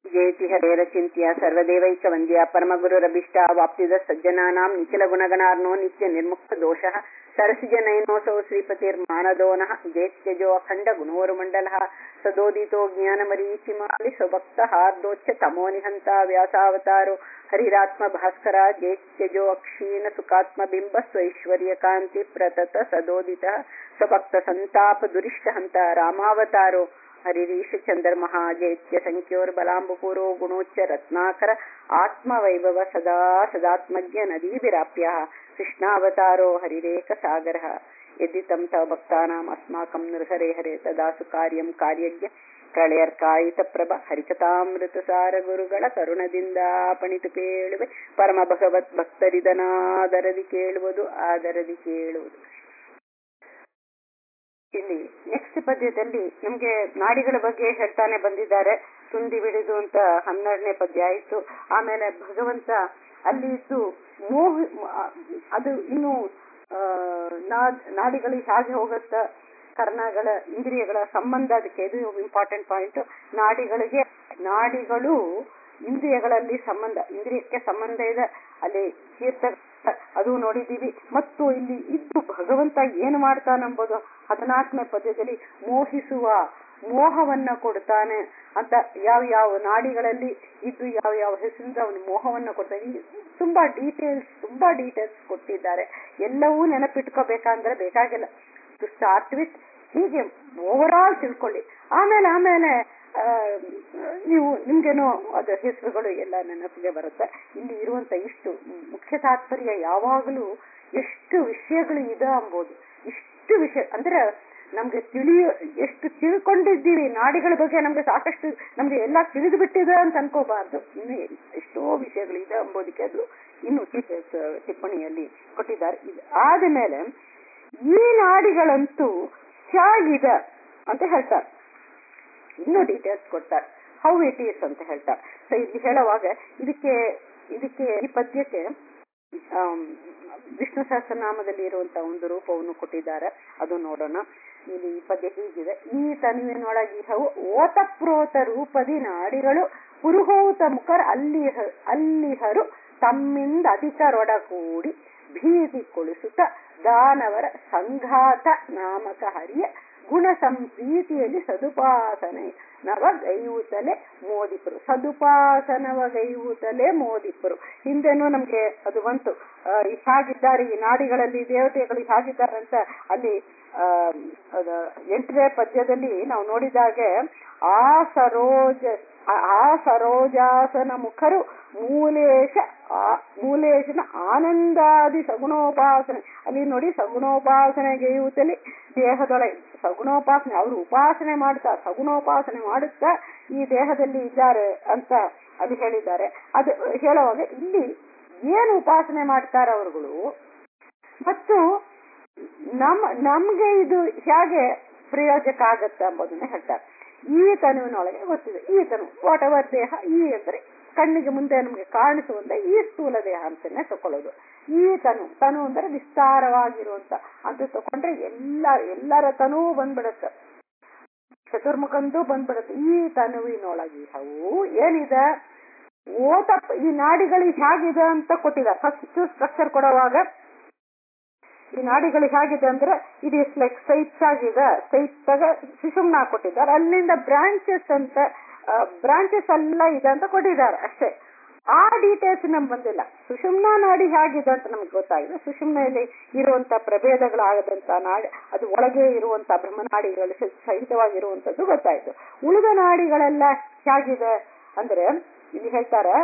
ಜಯತಿ ಹರೇರಚಿಂತ್ಯ ಸರ್ವದೇವೈಕವಂದ್ಯ ಪರಮಗುರುರಭಿಷ್ಟ ವಾಪ್ತಿದ ಸಜ್ಜನಾನಾಂ ನಿಖಿಲ ಗುಣಗಣಾರ್ನೋ ನಿತ್ಯ ನಿರ್ಮುಕ್ತ ದೋಷಃ ಸರಸಿಜನೈನೋಸೌ ಶ್ರೀಪತಿರ್ಮಾನದೋನಃ ಜೇತ್ಯಜೋ ಅಖಂಡ ಗುಣೋರುಮಂಡಲಃ ಸದೋದಿತೋ ಜ್ಞಾನಮರೀಚಿಮಾಲಿ ಸ್ವಭಕ್ತ ಹಾರ್ದೋಚ್ಯ ತಮೋ ನಿಹಂತ ವ್ಯಾಸಾವತಾರೋ ಹರಿರಾತ್ಮ ಭಾಸ್ಕರ ಜೇತ್ಯಜೋ ಅಕ್ಷೀಣ ಸುಖಾತ್ಮ ಬಿಂಬ ಸ್ವೈಶ್ವರ್ಯ ಕಾಂತಿ ಪ್ರತತ ಸದೋದಿತ ಸ್ವಭಕ್ತ ಸಂತಾಪ ದುರಿಷ್ಟ ಹಂತ ರಾಮಾವತಾರೋ ಹರಿರೀಶ ಚಂದ್ರಮಃ ಜೈತ್ಯ ಸಂಖ್ಯೋರ್ಬಲಾಂಬುಪುರೋ ಗುಣೋಚ್ಚ ರತ್ನಾಕರ ಆತ್ಮವೈಭವ ಸದಾ ಸದಾತ್ಮಜ್ಞ ನದೀಭಿರಾಪ್ಯ ಕೃಷ್ಣಾವತಾರೋ ಹರಿರೇಕ ಸಾಗರ ಯದಿ ತಂ ತವ ಭಕ್ತಾನಾಂ ಅಸ್ಮಾಕಂ ನೃಹರೆ ಹರೆ ತದಾಸು ಕಾರ್ಯಂ ಕಾರ್ಯಜ್ಞ ಪ್ರಳಯರ್ಕಾಯಿತ ಪ್ರಭ ಹರಿಕಥಾಮೃತ ಸಾರ ಗುರುಗಳ ಕರುಣದಿಂದ ಪಣಿತು ಕೇಳುವೆ ಪರಮ ಭಗವತ್ ಭಕ್ತರಿದನಾದರದಿ ಕೇಳುವುದು ಆದರದಿ ಕೇಳುವುದು ಇಲ್ಲಿ ನೆಕ್ಸ್ಟ್ ಪದ್ಯದಲ್ಲಿ ನಮ್ಗೆ ನಾಡಿಗಳ ಬಗ್ಗೆ ಹೇಳ್ತಾನೆ ಬಂದಿದ್ದಾರೆ ತುಂದಿ ಬಿಡಿದು ಅಂತ ಹನ್ನೆರಡನೇ ಪದ್ಯ ಆಯ್ತು ಆಮೇಲೆ ಭಗವಂತ ಅಲ್ಲಿ ಇದ್ದು ಮೋಹ ಅದು ಇನ್ನು ನಾಡಿಗಳು ಹೇಗೆ ಹೋಗುತ್ತ ಕರ್ಣಗಳ ಇಂದ್ರಿಯಗಳ ಸಂಬಂಧ ಅದಕ್ಕೆ ಇದು ಇಂಪಾರ್ಟೆಂಟ್ ಪಾಯಿಂಟ್ ನಾಡಿಗಳಿಗೆ ನಾಡಿಗಳು ಇಂದ್ರಿಯಗಳಲ್ಲಿ ಸಂಬಂಧ ಇಂದ್ರಿಯಕ್ಕೆ ಸಂಬಂಧ ಇದೆ ಅಲ್ಲಿ ತೀರ್ಥ ಅದು ನೋಡಿದೀವಿ ಮತ್ತು ಇಲ್ಲಿ ಇದ್ದು ಭಗವಂತ ಏನು ಮಾಡ್ತಾನೆಂಬುದು ಹದಿನಾಲ್ಕನೇ ಪದ್ಯದಲ್ಲಿ ಮೋಹಿಸುವ ಮೋಹವನ್ನ ಕೊಡ್ತಾನೆ ಅಂತ ಯಾವ ಯಾವ ನಾಡಿಗಳಲ್ಲಿ ಇದ್ದು ಯಾವ ಯಾವ ಹೆಸರಿಂದ ಅವನು ಮೋಹವನ್ನ ಕೊಡ್ತಾನೆ ತುಂಬಾ ಡೀಟೇಲ್ಸ್ ತುಂಬಾ ಡೀಟೇಲ್ಸ್ ಕೊಟ್ಟಿದ್ದಾರೆ ಎಲ್ಲವೂ ನೆನಪಿಟ್ಕೋಬೇಕಂದ್ರೆ ಬೇಕಾಗಿಲ್ಲ ಟು ಸ್ಟಾರ್ಟ್ ವಿತ್ ಹೀಗೆ ಓವರ್ ಆಲ್ ತಿಳ್ಕೊಳ್ಳಿ ಆಮೇಲೆ ಆಮೇಲೆ ನೀವು ನಿಮ್ಗೇನೋ ಅದ ಹೆಸರುಗಳು ಎಲ್ಲ ನೆನಪಿಗೆ ಬರುತ್ತೆ ಇಲ್ಲಿ ಇರುವಂತ ಇಷ್ಟು ಮುಖ್ಯ ತಾತ್ಪರ್ಯ ಯಾವಾಗಲೂ ಎಷ್ಟು ವಿಷಯಗಳು ಇದೆ ಅಂಬೋದು ಇಷ್ಟು ವಿಷಯ ಅಂದ್ರೆ ನಮ್ಗೆ ತಿಳಿಯ ಎಷ್ಟು ತಿಳ್ಕೊಂಡಿದ್ದೀವಿ ನಾಡಿಗಳ ಬಗ್ಗೆ ನಮ್ಗೆ ಸಾಕಷ್ಟು ನಮ್ಗೆ ಎಲ್ಲ ತಿಳಿದು ಬಿಟ್ಟಿದೆ ಅಂತ ಅನ್ಕೋಬಾರ್ದು ಇನ್ನು ಎಷ್ಟೋ ವಿಷಯಗಳು ಇದೆ ಅಂಬೋದಕ್ಕೆ ಅದು ಇನ್ನು ಟಿಪ್ಪಣಿಯಲ್ಲಿ ಕೊಟ್ಟಿದ್ದಾರೆ ಆದ ಮೇಲೆ ಈ ನಾಡಿಗಳಂತೂ ಹೇಗಿದೆ ಅಂತ ಹೇಳ್ತಾರೆ ಇನ್ನೂ ಡೀಟೇಲ್ಸ್ ಕೊಡ್ತಾರೆ ಹೌ ಇಟ್ ಈಸ್ ಅಂತ ಹೇಳ್ತಾರೆ ಸೊ ಇಲ್ಲಿ ಹೇಳುವಾಗ ಇದಕ್ಕೆ ಇದಕ್ಕೆ ಈ ಪದ್ಯಕ್ಕೆ ವಿಷ್ಣು ಸಹಸ್ರನಾಮದಲ್ಲಿ ಇರುವಂತಹ ಒಂದು ರೂಪವನ್ನು ಕೊಟ್ಟಿದ್ದಾರೆ ಅದು ನೋಡೋಣ ಇಲ್ಲಿ ಈ ಪದ್ಯ ಹೀಗಿದೆ ಈ ತನುವಿನೊಳಗಿ ಹವು ಓತಪ್ರೋತ ರೂಪದಿ ನಾಡಿಗಳು ಪುರುಹೂತ ಮುಖರ್ ಅಲ್ಲಿ ಅಲ್ಲಿಹರು ತಮ್ಮಿಂದ ಅಧಿಕರೊಡಗೂಡಿ ಭೀತಿ ಕೊಳಿಸುತ್ತ ದಾನವರ ಸಂಘಾತ ನಾಮಕ ಹರಿಯ ಗುಣ ಸಂಪ್ರೀತಿಯಲ್ಲಿ ಸದುಪಾಸನೆ ನವಗೈವುತಲೆ ಮೋದಿಪರು ಸದುಪಾಸನವಗೈವುತಲೆ ಮೋದಿಪರು ಹಿಂದೆನೂ ನಮ್ಗೆ ಅದು ಬಂತು ಹೇಗಿದ್ದಾರೆ ಈ ನಾಡಿಗಳಲ್ಲಿ ದೇವತೆಗಳು ಹೇಗಿದ್ದಾರೆ ಅಂತ ಅಲ್ಲಿ ಎಂಟನೇ ಪದ್ಯದಲ್ಲಿ ನಾವು ನೋಡಿದಾಗೆ ಆ ಸರೋಜ ಆ ಸರೋಜಾಸನ ಮುಖರು ಮೂಲೇಶ ಮೂಲೇಶನ ಆನಂದಾದಿ ಸಗುಣೋಪಾಸನೆ ಅಲ್ಲಿ ನೋಡಿ ಸಗುಣೋಪಾಸನೆಗೆಯುತ್ತಲಿ ದೇಹದೊಳಗೆ ಸಗುಣೋಪಾಸನೆ ಅವರು ಉಪಾಸನೆ ಮಾಡ್ತಾ ಸಗುಣೋಪಾಸನೆ ಮಾಡುತ್ತಾ ಈ ದೇಹದಲ್ಲಿ ಇದ್ದಾರೆ ಅಂತ ಅದು ಹೇಳಿದ್ದಾರೆ ಅದು ಹೇಳುವಾಗ ಇಲ್ಲಿ ಏನು ಉಪಾಸನೆ ಮಾಡ್ತಾರೆ ಅವರುಗಳು ಮತ್ತು ನಮ್ ನಮ್ಗೆ ಇದು ಹೇಗೆ ಪ್ರಯೋಜಕ ಆಗತ್ತೆ ಎಂಬುದನ್ನ ಹೇಳ್ತಾರೆ ಈ ತನುವಿನೊಳಗೆ ಗೊತ್ತಿದೆ ಈ ತನು ವಾಟ್ ಎವರ್ ದೇಹ ಈ ಅಂದ್ರೆ ಕಣ್ಣಿಗೆ ಮುಂದೆ ನಮ್ಗೆ ಕಾಣಿಸುವಂತ ಈ ಸ್ಥೂಲ ದೇಹ ಅಂತಾನೆ ತಕೊಳ್ಳೋದು ಈ ತನು ತನು ಅಂದ್ರೆ ವಿಸ್ತಾರವಾಗಿರುವಂತ ಅಂತ ತಕೊಂಡ್ರೆ ಎಲ್ಲ ಎಲ್ಲರ ತನೂ ಬಂದ್ಬಿಡತ್ತೆ ಚತುರ್ಮುಖಂದು ಬಂದ್ಬಿಡತ್ತೆ ಈ ತನುವಿನೊಳಗೆ ಹವು ಏನಿದೆ ಓತ ಈ ನಾಡಿಗಳಿಗೆ ಹೇಗಿದೆ ಅಂತ ಕೊಟ್ಟಿದ್ದಾರೆ ಫಸ್ಟ್ ಸ್ಟ್ರಕ್ಚರ್ ಕೊಡುವಾಗ ಈ ನಾಡಿಗಳು ಹೇಗಿದೆ ಅಂದ್ರೆ ಇಟ್ ಇಸ್ ಲೈಕ್ ಸೈಟ್ಸ್ ಆಗಿದೆ ಸೈಟ್ದಾಗ ಸುಷುಮ್ನ ಕೊಟ್ಟಿದ್ದಾರೆ ಅಲ್ಲಿಂದ ಬ್ರಾಂಚಸ್ ಅಂತ ಬ್ರಾಂಚಸ್ ಎಲ್ಲ ಇದೆ ಅಂತ ಕೊಟ್ಟಿದ್ದಾರೆ ಅಷ್ಟೇ ಆ ಡೀಟೇಲ್ಸ್ ನಮ್ಗೆ ಬಂದಿಲ್ಲ ಸುಷುಮ್ನ ನಾಡಿ ಹೇಗಿದೆ ಅಂತ ನಮ್ಗೆ ಗೊತ್ತಾಗಿದೆ ಸುಷುಮ್ನಲ್ಲಿ ಇರುವಂತ ಪ್ರಭೇದಗಳಾಗದಂತ ನಾಡಿ ಅದು ಒಳಗೆ ಇರುವಂತ ಬ್ರಹ್ಮನಾಡಿಗಳು ಸಹಿತವಾಗಿರುವಂತದ್ದು ಗೊತ್ತಾಯ್ತು ಉಳಿದ ನಾಡಿಗಳೆಲ್ಲ ಹೇಗಿದೆ ಅಂದ್ರೆ ಇಲ್ಲಿ ಹೇಳ್ತಾರೆ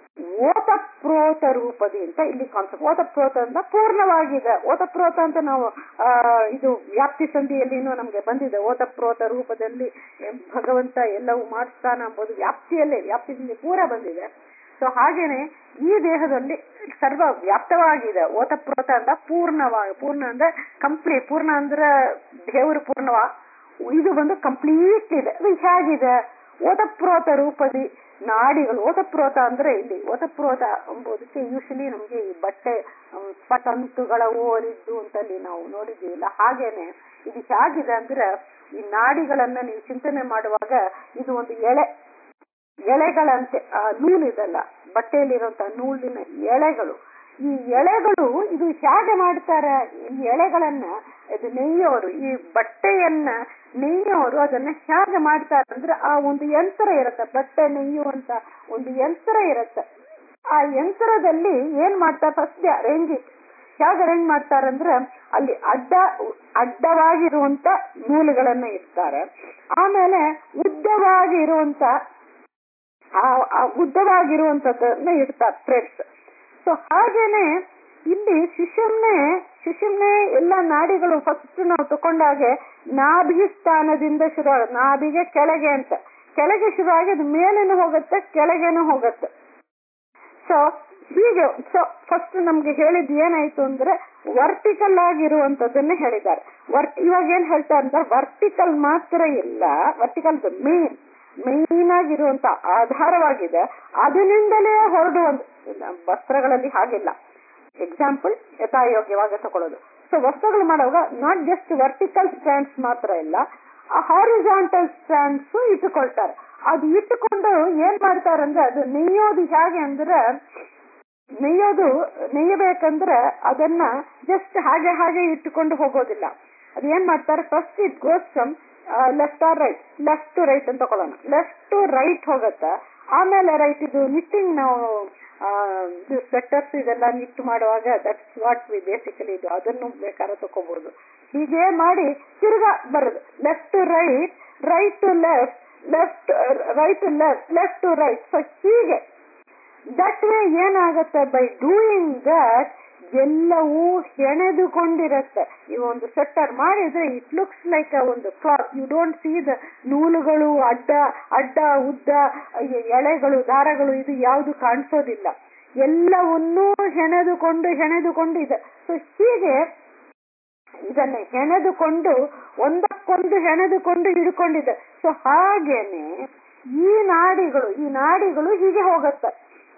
ಓತಪ್ರೋತ ರೂಪದಿ ಅಂತ ಇಲ್ಲಿ ಕಾನ್ಸೆಪ್ಟ್ ಓತಪ್ರೋತ ಅಂತ ಪೂರ್ಣವಾಗಿದೆ ಓತಪ್ರೋತ ಅಂತ ನಾವು ಇದು ವ್ಯಾಪ್ತಿ ಸಂಧಿಯಲ್ಲಿನೂ ನಮ್ಗೆ ಬಂದಿದೆ ಓತಪ್ರೋತ ರೂಪದಲ್ಲಿ ಭಗವಂತ ಎಲ್ಲವೂ ಮಾಡಿಸ್ತಾನ ಎಂಬುದು ವ್ಯಾಪ್ತಿಯಲ್ಲೇ ವ್ಯಾಪ್ತಿಯಲ್ಲಿ ಪೂರ ಬಂದಿದೆ ಸೊ ಹಾಗೇನೆ ಈ ದೇಹದಲ್ಲಿ ಸರ್ವ ವ್ಯಾಪ್ತವಾಗಿದೆ ಓತಪ್ರೋತ ಅಂತ ಪೂರ್ಣವಾಗಿ ಪೂರ್ಣ ಅಂದ್ರೆ ಕಂಪ್ಲೀಟ್ ಪೂರ್ಣ ಅಂದ್ರೆ ದೇವರು ಪೂರ್ಣವ ಇದು ಬಂದು ಕಂಪ್ಲೀಟ್ ಇದೆ ಇದು ಹೇಗಿದೆ ಓತಪ್ರೋತ ರೂಪದಿ ನಾಡಿಗಳು ಓತಪ್ರೋತ ಅಂದ್ರೆ ಇಲ್ಲಿ ಓತಪ್ರೋತ ಎಂಬುದಕ್ಕೆ ಯೂಶಲಿ ನಮ್ಗೆ ಈ ಬಟ್ಟೆ ಪಟಂತುಗಳ ಓರಿದ್ದು ಅಂತಲ್ಲಿ ನಾವು ನೋಡಿದ್ದೀವಿಲ್ಲ ಹಾಗೇನೆ ಇದು ಹೇಗಿದೆ ಅಂದ್ರೆ ಈ ನಾಡಿಗಳನ್ನ ನೀವು ಚಿಂತನೆ ಮಾಡುವಾಗ ಇದು ಒಂದು ಎಳೆ ಎಳೆಗಳಂತೆ ಆ ನೂಲಿದಲ್ಲ ಬಟ್ಟೆಯಲ್ಲಿರುವಂತಹ ನೂಲಿನ ಎಳೆಗಳು ಈ ಎಳೆಗಳು ಇದು ಹೇಗೆ ಮಾಡ್ತಾರೆ ಈ ಎಳೆಗಳನ್ನ ಇದು ನೆಯ್ಯೋರು ಈ ಬಟ್ಟೆಯನ್ನ ನೆಯ್ಯೋರು ಅದನ್ನ ಹೇಗೆ ಮಾಡ್ತಾರೆ ಅಂದ್ರೆ ಆ ಒಂದು ಯಂತ್ರ ಇರುತ್ತೆ ಬಟ್ಟೆ ನೆಯ್ಯುವಂತ ಒಂದು ಯಂತ್ರ ಇರುತ್ತೆ ಆ ಯಂತ್ರದಲ್ಲಿ ಏನ್ ಮಾಡ್ತಾರೆ ಫಸ್ಟ್ ಅರೇಂಜ್ ಹೇಗೆ ಅರೇಂಜ್ ಮಾಡ್ತಾರಂದ್ರೆ ಅಲ್ಲಿ ಅಡ್ಡ ಅಡ್ಡವಾಗಿರುವಂತ ನೂಲುಗಳನ್ನ ಇಡ್ತಾರೆ ಆಮೇಲೆ ಉದ್ದವಾಗಿ ಇರುವಂತ ಆ ಉದ್ದವಾಗಿರುವಂತದನ್ನ ಇಡ್ತಾರೆ ಥ್ರೆಡ್ಸ್ ಸೊ ಹಾಗೇನೆ ಇಲ್ಲಿ ಶಿಶುಮ್ನೆ ಶಿಶುಮ್ನೆ ಎಲ್ಲ ನಾಡಿಗಳು ಫಸ್ಟ್ ನಾವು ತಕೊಂಡಾಗೆ ನಾಭಿ ಸ್ಥಾನದಿಂದ ಶುರು ಆಗುತ್ತೆ ನಾಭಿಗೆ ಕೆಳಗೆ ಅಂತ ಕೆಳಗೆ ಶುರು ಆಗಿ ಅದು ಮೇಲೇನು ಹೋಗುತ್ತೆ ಕೆಳಗೇನು ಹೋಗುತ್ತೆ ಸೊ ಹೀಗೆ ಸೊ ಫಸ್ಟ್ ನಮ್ಗೆ ಹೇಳಿದ್ ಏನಾಯ್ತು ಅಂದ್ರೆ ವರ್ಟಿಕಲ್ ಆಗಿರುವಂತದನ್ನ ಹೇಳಿದ್ದಾರೆ ವರ್ಟ್ ಇವಾಗ ಏನ್ ಹೇಳ್ತಾರೆ ಅಂದ್ರೆ ವರ್ಟಿಕಲ್ ಮಾತ್ರ ಇಲ್ಲ ವರ್ಟಿಕಲ್ ಮೇನ್ ಮೇನ್ ಆಗಿರುವಂತ ಆಧಾರವಾಗಿದೆ ಅದರಿಂದಲೇ ಹೊರಡುವಂತ ವಸ್ತ್ರಗಳಲ್ಲಿ ಹಾಗಿಲ್ಲ ಎಕ್ಸಾಂಪಲ್ ಯಥಾಯೋಗ್ಯವಾಗಿ ತಗೊಳ್ಳೋದು ಸೊ ವಸ್ತ್ರಗಳು ಮಾಡುವಾಗ ನಾಟ್ ಜಸ್ಟ್ ವರ್ಟಿಕಲ್ ಸ್ಟ್ಯಾಂಡ್ಸ್ ಮಾತ್ರ ಇಲ್ಲ ಹಾರಿಜಾಂಟಲ್ ಸ್ಟ್ಯಾಂಡ್ಸ್ ಇಟ್ಟುಕೊಳ್ತಾರೆ ಅದು ಇಟ್ಟುಕೊಂಡು ಏನ್ ಮಾಡ್ತಾರಂದ್ರೆ ಅದು ನೆಯ್ಯೋದು ಹೇಗೆ ಅಂದ್ರೆ ನೆಯ್ಯೋದು ನೆಯ್ಯಬೇಕಂದ್ರೆ ಅದನ್ನ ಜಸ್ಟ್ ಹಾಗೆ ಹಾಗೆ ಇಟ್ಟುಕೊಂಡು ಹೋಗೋದಿಲ್ಲ ಅದು ಏನ್ ಮಾಡ್ತಾರೆ first it goes from left or right left to right ಅಂತ ತಗೊಳ್ಳೋಣ ಲೆಫ್ಟ್ ಟು ರೈಟ್ ಹೋಗುತ್ತೆ ಆಮೇಲೆ ರೈಟ್ ಇದು ನಿಟ್ಟಿಂಗ್ ನಾವು ಇದು ಸ್ವೆಟರ್ಸ್ ಇದೆಲ್ಲ ನಿಟ್ಟು ಮಾಡುವಾಗ ದಟ್ಸ್ ವಾಟ್ ವಿ ಬೇಸಿಕಲಿ ಇದು ಅದನ್ನು ಬೇಕಾದ್ರೆ ತಗೋಬಹುದು ಹೀಗೆ ಮಾಡಿ ತಿರ್ಗಾ ಬರೋದು left to right right to left left right to left left to right so ಹೀಗೆ ದಟ್ ವೇ ಏನಾಗತ್ತೆ ಬೈ ಡೂಯಿಂಗ್ ದಟ್ ಎಲ್ಲವೂ ಹೆಣೆದುಕೊಂಡಿರತ್ತೆ ಈ ಒಂದು ಸೆಟ್ಟರ್ ಮಾಡಿದ್ರೆ ಇಟ್ ಲುಕ್ಸ್ ಲೈಕ್ ಒಂದು cloth you don't see the ನೂಲುಗಳು ಅಡ್ಡ ಅಡ್ಡ ಉದ್ದ ಎಳೆಗಳು ದಾರಗಳು ಇದು ಯಾವುದು ಕಾಣಿಸೋದಿಲ್ಲ ಎಲ್ಲವನ್ನೂ ಹೆಣೆದುಕೊಂಡು ಹೆಣೆದುಕೊಂಡು ಇದೆ ಸೊ ಹೀಗೆ ಇದನ್ನ ಹೆಣೆದುಕೊಂಡು ಒಂದಕ್ಕೊಂದು ಹೆಣೆದುಕೊಂಡು ಹಿಡ್ಕೊಂಡಿದೆ ಸೊ ಹಾಗೇನೆ ಈ ನಾಡಿಗಳು ಈ ನಾಡಿಗಳು ಹೀಗೆ ಹೋಗತ್ತೆ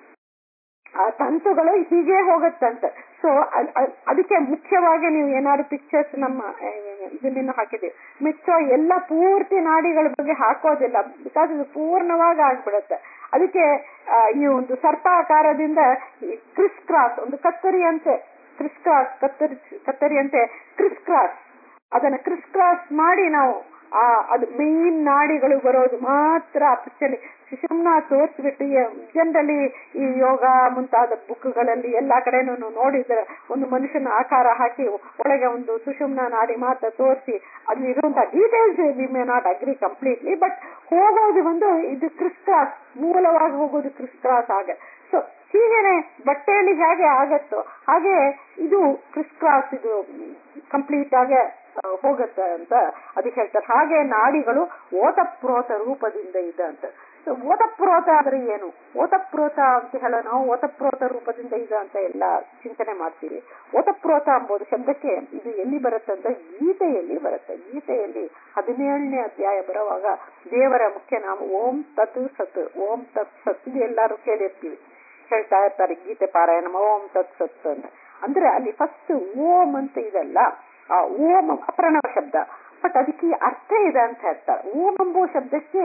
ಆ ತಂತುಗಳು ಹೀಗೆ ಹೋಗತ್ತಂತೆ ಸೊ ಅದಕ್ಕೆ ಮುಖ್ಯವಾಗಿ ನೀವು ಏನಾದ್ರು ಪಿಕ್ಚರ್ಸ್ ನಮ್ಮ ಇದನ್ನ ಹಾಕಿದೀವಿ ಮಿಚ್ಚೋ ಎಲ್ಲ ಪೂರ್ತಿ ನಾಡಿಗಳ ಬಗ್ಗೆ ಹಾಕೋದಿಲ್ಲ ಬಿಕಾಸ್ ಇದು ಪೂರ್ಣವಾಗಿ ಆಗ್ಬಿಡುತ್ತೆ ಅದಕ್ಕೆ ಈ ಒಂದು ಸರ್ಪಾಕಾರದಿಂದ ಕ್ರಿಸ್ ಕ್ರಾಸ್ ಒಂದು ಕತ್ತರಿಯಂತೆ ಕ್ರಿಸ್ ಕ್ರಾಸ್ ಕತ್ತರಿ ಕತ್ತರಿಯಂತೆ ಕ್ರಿಸ್ ಕ್ರಾಸ್ ಅದನ್ನ ಕ್ರಿಸ್ ಕ್ರಾಸ್ ಮಾಡಿ ನಾವು ಆ ಅದು ಮೇನ್ ನಾಡಿಗಳು ಬರೋದು ಮಾತ್ರ ಪಿಕ್ಚರ್ಲಿ ಸುಷುಮ್ನ ತೋರಿಸ್ಬಿಟ್ಟು ಜನರಲಿ ಈ ಯೋಗ ಮುಂತಾದ ಬುಕ್ಗಳಲ್ಲಿ ಎಲ್ಲಾ ಕಡೆನೂ ನೋಡಿದ್ರೆ ಒಂದು ಮನುಷ್ಯನ ಆಕಾರ ಹಾಕಿ ಒಳಗೆ ಒಂದು ಸುಷುಮ್ನ ನಾಡಿ ಮಾತ್ರ ತೋರಿಸಿ ಅಲ್ಲಿ ಇರುವಂತಹ details we may not agree completely but ಹೋಗೋದು ಒಂದು ಇದು ಕ್ರಿಸ್ ಕ್ರಾಸ್ ಮೂಲವಾಗಿ ಹೋಗೋದು ಕ್ರಿಸ್ ಕ್ರಾಸ್ ಆಗ ಸೊ ಹೀಗೇನೆ ಬಟ್ಟೆಯಲ್ಲಿ ಹೇಗೆ ಆಗತ್ತೋ ಹಾಗೆ ಇದು ಕ್ರಿಸ್ ಕ್ರಾಸ್ ಇದು ಕಂಪ್ಲೀಟ್ ಆಗಿ ಹೋಗತ್ತೆ ಅಂತ ಅದಕ್ಕೆ ಹೇಳ್ತಾರೆ ಹಾಗೆ ನಾಡಿಗಳು ಓತಪ್ರೋತ ರೂಪದಿಂದ ಇದೆ ಅಂತ ಓತಪ್ರೋತ ಅಂದ್ರೆ ಏನು ಓತಪ್ರೋತ ಅಂತ ಹೇಳೋ ನಾವು ಓತಪ್ರೋತ ರೂಪದಿಂದ ಇದೆ ಅಂತ ಎಲ್ಲ ಚಿಂತನೆ ಮಾಡ್ತೀವಿ ಓತಪ್ರೋತ ಎಂಬುದು ಶಬ್ದಕ್ಕೆ ಇದು ಎಲ್ಲಿ ಬರುತ್ತೆ ಅಂತ ಗೀತೆಯಲ್ಲಿ ಬರುತ್ತೆ ಗೀತೆಯಲ್ಲಿ ಹದಿನೇಳನೇ ಅಧ್ಯಾಯ ಬರುವಾಗ ದೇವರ ಮುಖ್ಯ ನಾಮ ಓಂ ತತ್ ಸತ್ ಓಂ ತತ್ ಸತ್ ಇದು ಎಲ್ಲರೂ ಕೇಳಿರ್ತೀವಿ ಹೇಳ್ತಾ ಇರ್ತಾರೆ ಗೀತೆ ಪಾರಾಯಣ ಓಂ ತತ್ ಸತ್ ಅಂತ ಅಂದ್ರೆ ಅಲ್ಲಿ ಫಸ್ಟ್ ಓಂ ಅಂತ ಇದೆಲ್ಲ ಆ ಓಂ ಅಪ್ರಣವ ಶಬ್ದ ಬಟ್ ಅದಕ್ಕೆ ಅರ್ಥ ಇದೆ ಅಂತ ಹೇಳ್ತಾರೆ ಓಂ ಎಂಬುವ ಶಬ್ದಕ್ಕೆ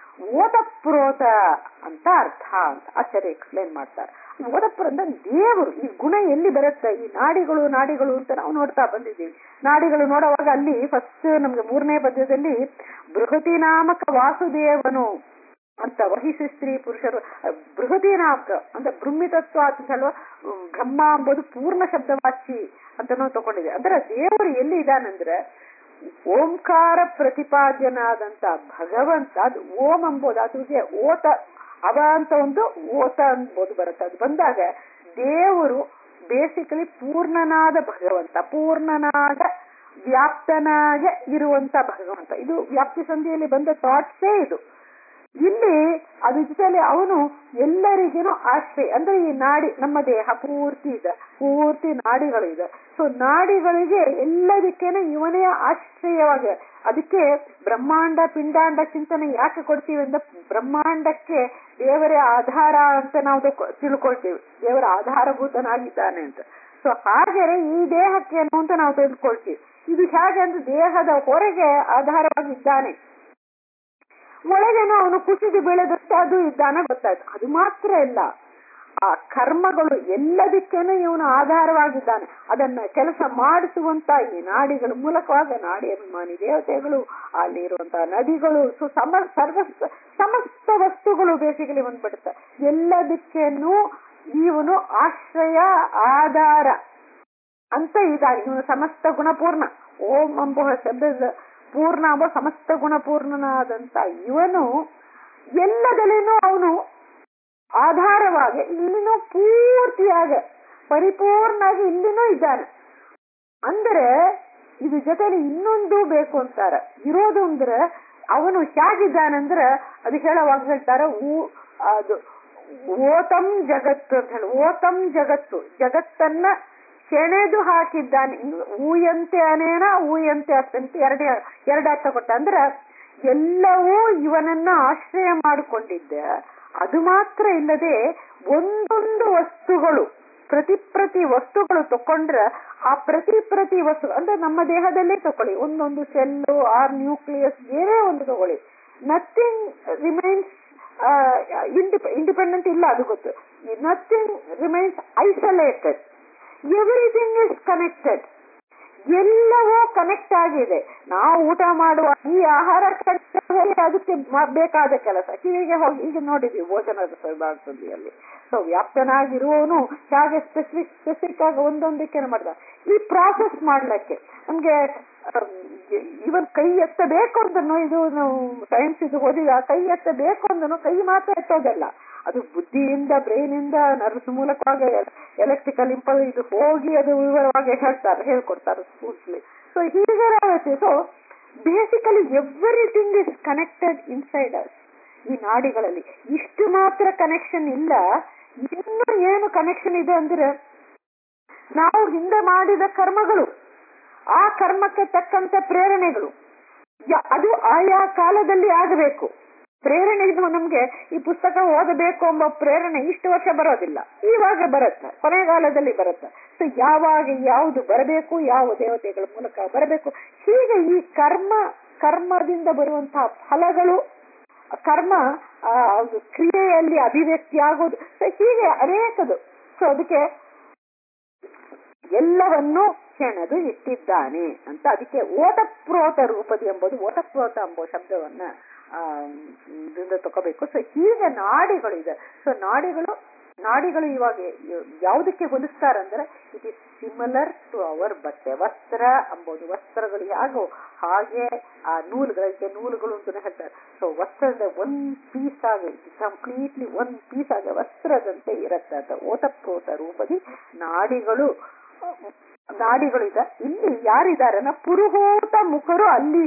ಓದಪ್ರೋತ ಅಂತ ಅರ್ಥ ಅಂತ ಆಚಾರ್ಯ ಎಕ್ಸ್ಪ್ಲೇನ್ ಮಾಡ್ತಾರೆ ಓದಪ್ರ ಅಂದ್ರೆ ದೇವರು ಈ ಗುಣ ಎಲ್ಲಿ ಬರುತ್ತೆ ಈ ನಾಡಿಗಳು ನಾಡಿಗಳು ಅಂತ ನಾವು ನೋಡ್ತಾ ಬಂದಿದ್ದೀವಿ ನಾಡಿಗಳು ನೋಡುವಾಗ ಅಲ್ಲಿ ಫಸ್ಟ್ ನಮ್ಗೆ ಮೂರನೇ ಪದ್ಯದಲ್ಲಿ ಬೃಹತಿ ನಾಮಕ ವಾಸುದೇವನು ಅಂತ ವಹಿಸಿ ಸ್ತ್ರೀ ಪುರುಷರು ಬೃಹತಿ ನಾಮಕ ಅಂದ್ರೆ ಬೃಹ್ಮಿತತ್ವ ಅಂತ ಹೇಳುವ ಬ್ರಹ್ಮ ಎಂಬುದು ಪೂರ್ಣ ಶಬ್ದವಾಚಿ ಅಂತ ನಾವು ತಗೊಂಡಿದೆ ಅಂದ್ರೆ ದೇವರು ಎಲ್ಲಿ ಇದಾನಂದ್ರೆ ಓಂಕಾರ ಪ್ರತಿಪಾದ್ಯನಾದಂತ ಭಗವಂತ ಅದು ಓಂ ಎಂಬುದು ಅದುಗೆ ಓತ ಅವ ಅಂತ ಒಂದು ಓತ ಅನ್ಬೋದು ಬರುತ್ತೆ ಅದು ಬಂದಾಗ ದೇವರು ಬೇಸಿಕಲಿ ಪೂರ್ಣನಾದ ಭಗವಂತ ಪೂರ್ಣನಾದ ವ್ಯಾಪ್ತನಾಗ ಇರುವಂತ ಭಗವಂತ ಇದು ವ್ಯಾಪ್ತಿ ಸಂಧಿಯಲ್ಲಿ ಬಂದ ಥಾಟ್ಸೇ ಇದು ಇಲ್ಲಿ ಅದ್ರ ಜೊತೆಲಿ ಅವನು ಎಲ್ಲರಿಗೇನು ಆಶ್ರಯ ಅಂದ್ರೆ ಈ ನಾಡಿ ನಮ್ಮ ದೇಹ ಪೂರ್ತಿ ಇದೆ ಪೂರ್ತಿ ನಾಡಿಗಳು ಇದೆ ಸೊ ನಾಡಿಗಳಿಗೆ ಎಲ್ಲದಕ್ಕೇನೆ ಇವನೇ ಆಶ್ರಯವಾಗಿ ಅದಕ್ಕೆ ಬ್ರಹ್ಮಾಂಡ ಪಿಂಡಾಂಡ ಚಿಂತನೆ ಯಾಕೆ ಕೊಡ್ತೀವಿ ಅಂದ್ರೆ ಬ್ರಹ್ಮಾಂಡಕ್ಕೆ ದೇವರೇ ಆಧಾರ ಅಂತ ನಾವು ತಿಳ್ಕೊಳ್ತೀವಿ ದೇವರ ಆಧಾರಭೂತನಾಗಿದ್ದಾನೆ ಅಂತ ಸೊ ಹಾಗೆ ಈ ದೇಹಕ್ಕೆ ಏನು ಅಂತ ನಾವು ತಿಳ್ಕೊಳ್ತೀವಿ ಇದು ಹೇಗೆ ಅಂದ್ರೆ ದೇಹದ ಹೊರಗೆ ಆಧಾರವಾಗಿದ್ದಾನೆ ಒಳಗೇನೋ ಅವನು ಕುಸಿದು ಬೆಳೆದಷ್ಟೇ ಅದು ಇದ್ದಾನೆ ಗೊತ್ತಾಯ್ತು ಅದು ಮಾತ್ರ ಇಲ್ಲ ಆ ಕರ್ಮಗಳು ಎಲ್ಲದಕ್ಕೇನು ಇವನು ಆಧಾರವಾಗಿದ್ದಾನೆ ಅದನ್ನ ಕೆಲಸ ಮಾಡಿಸುವಂತ ಈ ನಾಡಿಗಳ ಮೂಲಕವಾಗಿ ನಾಡಿ ಅಭಿಮಾನಿ ದೇವತೆಗಳು ಅಲ್ಲಿರುವಂತಹ ನದಿಗಳು ಸೊ ಸಮ ಸರ್ವ ಸಮಸ್ತ ವಸ್ತುಗಳು ಬೇಸಿಕಲಿ ಬಂದ್ಬಿಡುತ್ತೆ ಎಲ್ಲದಕ್ಕೇನು ಇವನು ಆಶ್ರಯ ಆಧಾರ ಅಂತ ಇದ್ದಾನೆ ಇವನು ಸಮಸ್ತ ಗುಣಪೂರ್ಣ ಓಂ ಎಂಬುವ ಶಬ್ದದ ಪೂರ್ಣ ಎಂಬ ಸಮಸ್ತ ಗುಣಪೂರ್ಣನಾದಂತ ಇವನು ಎಲ್ಲದಲ್ಲಿನೂ ಅವನು ಆಧಾರವಾಗಿ ಇಲ್ಲಿನೂ ಪೂರ್ತಿಯಾಗಿ ಪರಿಪೂರ್ಣಾಗಿ ಇಲ್ಲಿನೂ ಇದ್ದಾನೆ ಅಂದರೆ ಇದು ಜೊತೆಲಿ ಇನ್ನೊಂದು ಬೇಕು ಅಂತಾರ ಇರೋದು ಅಂದ್ರೆ ಅವನು ಹೇಗಿದ್ದಾನಂದ್ರೆ ಅದು ಹೇಳುವಾಗ ಹೇಳ್ತಾರೆ ಊ ಅದು ಓತಂ ಜಗತ್ತು ಅಂತ ಹೇಳಿ ಓತಂ ಜಗತ್ತು ಜಗತ್ತನ್ನ ಸೆಣೆದು ಹಾಕಿದ್ದಾನೆ ಊಯಂತೆ ಅನೇನ ಊಯಂತೆ ಅತ್ತಂತೆ ಎರಡು ಎರಡು ಅರ್ಥ ಕೊಟ್ಟ ಅಂದ್ರೆ ಎಲ್ಲವೂ ಇವನನ್ನ ಆಶ್ರಯ ಮಾಡಿಕೊಂಡಿದ್ದ ಅದು ಮಾತ್ರ ಇಲ್ಲದೆ ಒಂದೊಂದು ವಸ್ತುಗಳು ಪ್ರತಿ ಪ್ರತಿ ವಸ್ತುಗಳು ತಕೊಂಡ್ರೆ ಆ ಪ್ರತಿ ಪ್ರತಿ ವಸ್ತು ಅಂದ್ರೆ ನಮ್ಮ ದೇಹದಲ್ಲೇ ತಕೊಳ್ಳಿ ಒಂದೊಂದು ಸೆಲ್ಲು ಆರ್ ನ್ಯೂಕ್ಲಿಯಸ್ ಏನೇ ಒಂದು ತಗೊಳ್ಳಿ ನಥಿಂಗ್ ರಿಮೈನ್ಸ್ ಇಂಡಿಪೆಂಡೆಂಟ್ ಇಲ್ಲ ಅದು ಗೊತ್ತು nothing remains isolated everything is connected ಎಲ್ಲವೂ ಕನೆಕ್ಟ್ ಆಗಿದೆ ನಾವು ಊಟ ಮಾಡುವ ಈ ಆಹಾರ ಕಟ್ಟದಲ್ಲಿ ಅದಕ್ಕೆ ಬೇಕಾದ ಕೆಲಸ ಕಿವಿಗೆ ಹೋಗಿ ಈಗ ನೋಡಿದ್ವಿ ಭೋಜನದ ಸಂದರ್ಭದಲ್ಲಿ ಸೊ ವ್ಯಾಪ್ತನಾಗಿರುವವನು ಹೇಗೆ ಸ್ಪೆಸಿಫಿಕ್ ಸ್ಪೆಸಿಫಿಕ್ ಆಗಿ ಒಂದೊಂದಕ್ಕೆ ಮಾಡಿದ ಈ ಪ್ರಾಸೆಸ್ ಮಾಡ್ಲಿಕ್ಕೆ ನಮ್ಗೆ ಇವನ್ ಕೈ ಎತ್ತಬೇಕು ಅಂದನು ಇದು ನಾವು ಸೈನ್ಸ್ ಇದು ಓದಿದ ಕೈ ಎತ್ತಬೇಕು ಅಂದನು ಕೈ ಮಾತ್ರ ಎತ್ತೋದಲ್ಲ ಅದು ಬುದ್ಧಿಯಿಂದ ಬ್ರೈನ್ ಇಂದ ನರ್ವ್ಸ್ ಮೂಲಕವಾಗಿ ಎಲೆಕ್ಟ್ರಿಕಲ್ ಇಂಪಲ್ ಇದು ಹೋಗಿ ಅದು ವಿವರವಾಗಿ ಹೇಳ್ತಾರೆ ಹೇಳ್ಕೊಡ್ತಾರೆ ಸ್ಕೂಲ್ಸ್ಲಿ ಸೊ ಹೀಗೆ so basically everything is connected inside us ಈ ನಾಡಿಗಳಲ್ಲಿ ಇಷ್ಟು ಮಾತ್ರ ಕನೆಕ್ಷನ್ ಇಲ್ಲ ಇನ್ನು ಏನು ಕನೆಕ್ಷನ್ ಇದೆ ಅಂದ್ರೆ ನಾವು ಹಿಂದೆ ಮಾಡಿದ ಕರ್ಮಗಳು ಆ ಕರ್ಮಕ್ಕೆ ತಕ್ಕಂತ ಪ್ರೇರಣೆಗಳು ಅದು ಆಯಾ ಕಾಲದಲ್ಲಿ ಆಗಬೇಕು ಪ್ರೇರಣೆ ಇದು ನಮ್ಗೆ ಈ ಪುಸ್ತಕ ಓದಬೇಕು ಎಂಬ ಪ್ರೇರಣೆ ಇಷ್ಟು ವರ್ಷ ಬರೋದಿಲ್ಲ ಇವಾಗ ಬರುತ್ತೆ ಕೊನೆಗಾಲದಲ್ಲಿ ಬರುತ್ತೆ ಸೊ ಯಾವಾಗ ಯಾವುದು ಬರಬೇಕು ಯಾವ ದೇವತೆಗಳ ಮೂಲಕ ಬರಬೇಕು ಹೀಗೆ ಈ ಕರ್ಮ ಕರ್ಮದಿಂದ ಬರುವಂತಹ ಫಲಗಳು ಕರ್ಮ ಕ್ರಿಯೆಯಲ್ಲಿ ಅಭಿವ್ಯಕ್ತಿ ಆಗೋದು ಸೊ ಹೀಗೆ ಅನೇಕದು ಸೊ ಅದಕ್ಕೆ ಎಲ್ಲವನ್ನೂ ಹೆಣದು ಇಟ್ಟಿದ್ದಾನೆ ಅಂತ ಅದಕ್ಕೆ ಓತಪ್ರೋತ ರೂಪದಿ ಎಂಬುದು ಓತಪ್ರೋತ ಎಂಬ ಶಬ್ದವನ್ನ ಇದರಿಂದ ತಗೋಬೇಕು ಸೊ ಹೀಗೆ ನಾಡಿಗಳು ಇದೆ ಸೊ ನಾಡಿಗಳು ನಾಡಿಗಳು ಇವಾಗ ಯಾವುದಕ್ಕೆ ಹೋಲಿಸ್ತಾರಂದ್ರೆ it is similar to our ಬಟ್ಟೆ ವಸ್ತ್ರ ಅಂಬೋದು ವಸ್ತ್ರಗಳು ಯಾಗೋ ಹಾಗೆ ಆ ನೂಲುಗಳಿಗೆ ನೂಲುಗಳು ಅಂತ ಹೇಳ್ತಾರೆ ಸೊ ವಸ್ತ್ರದ ಒಂದ್ ಪೀಸ್ ಆಗಿ ಕಂಪ್ಲೀಟ್ಲಿ ಒಂದ್ ಪೀಸ್ ಆಗಿ ವಸ್ತ್ರದಂತೆ ಇರುತ್ತೆ ಅಂತ ಓತಪ್ರೋತ ರೂಪದಿ ನಾಡಿಗಳು ನಾಡಿಗಳು ಇದೆ ಇಲ್ಲಿ ಯಾರಿದ್ದಾರೆ ಪುರುಹೂತ ಮುಖರು ಅಲ್ಲಿ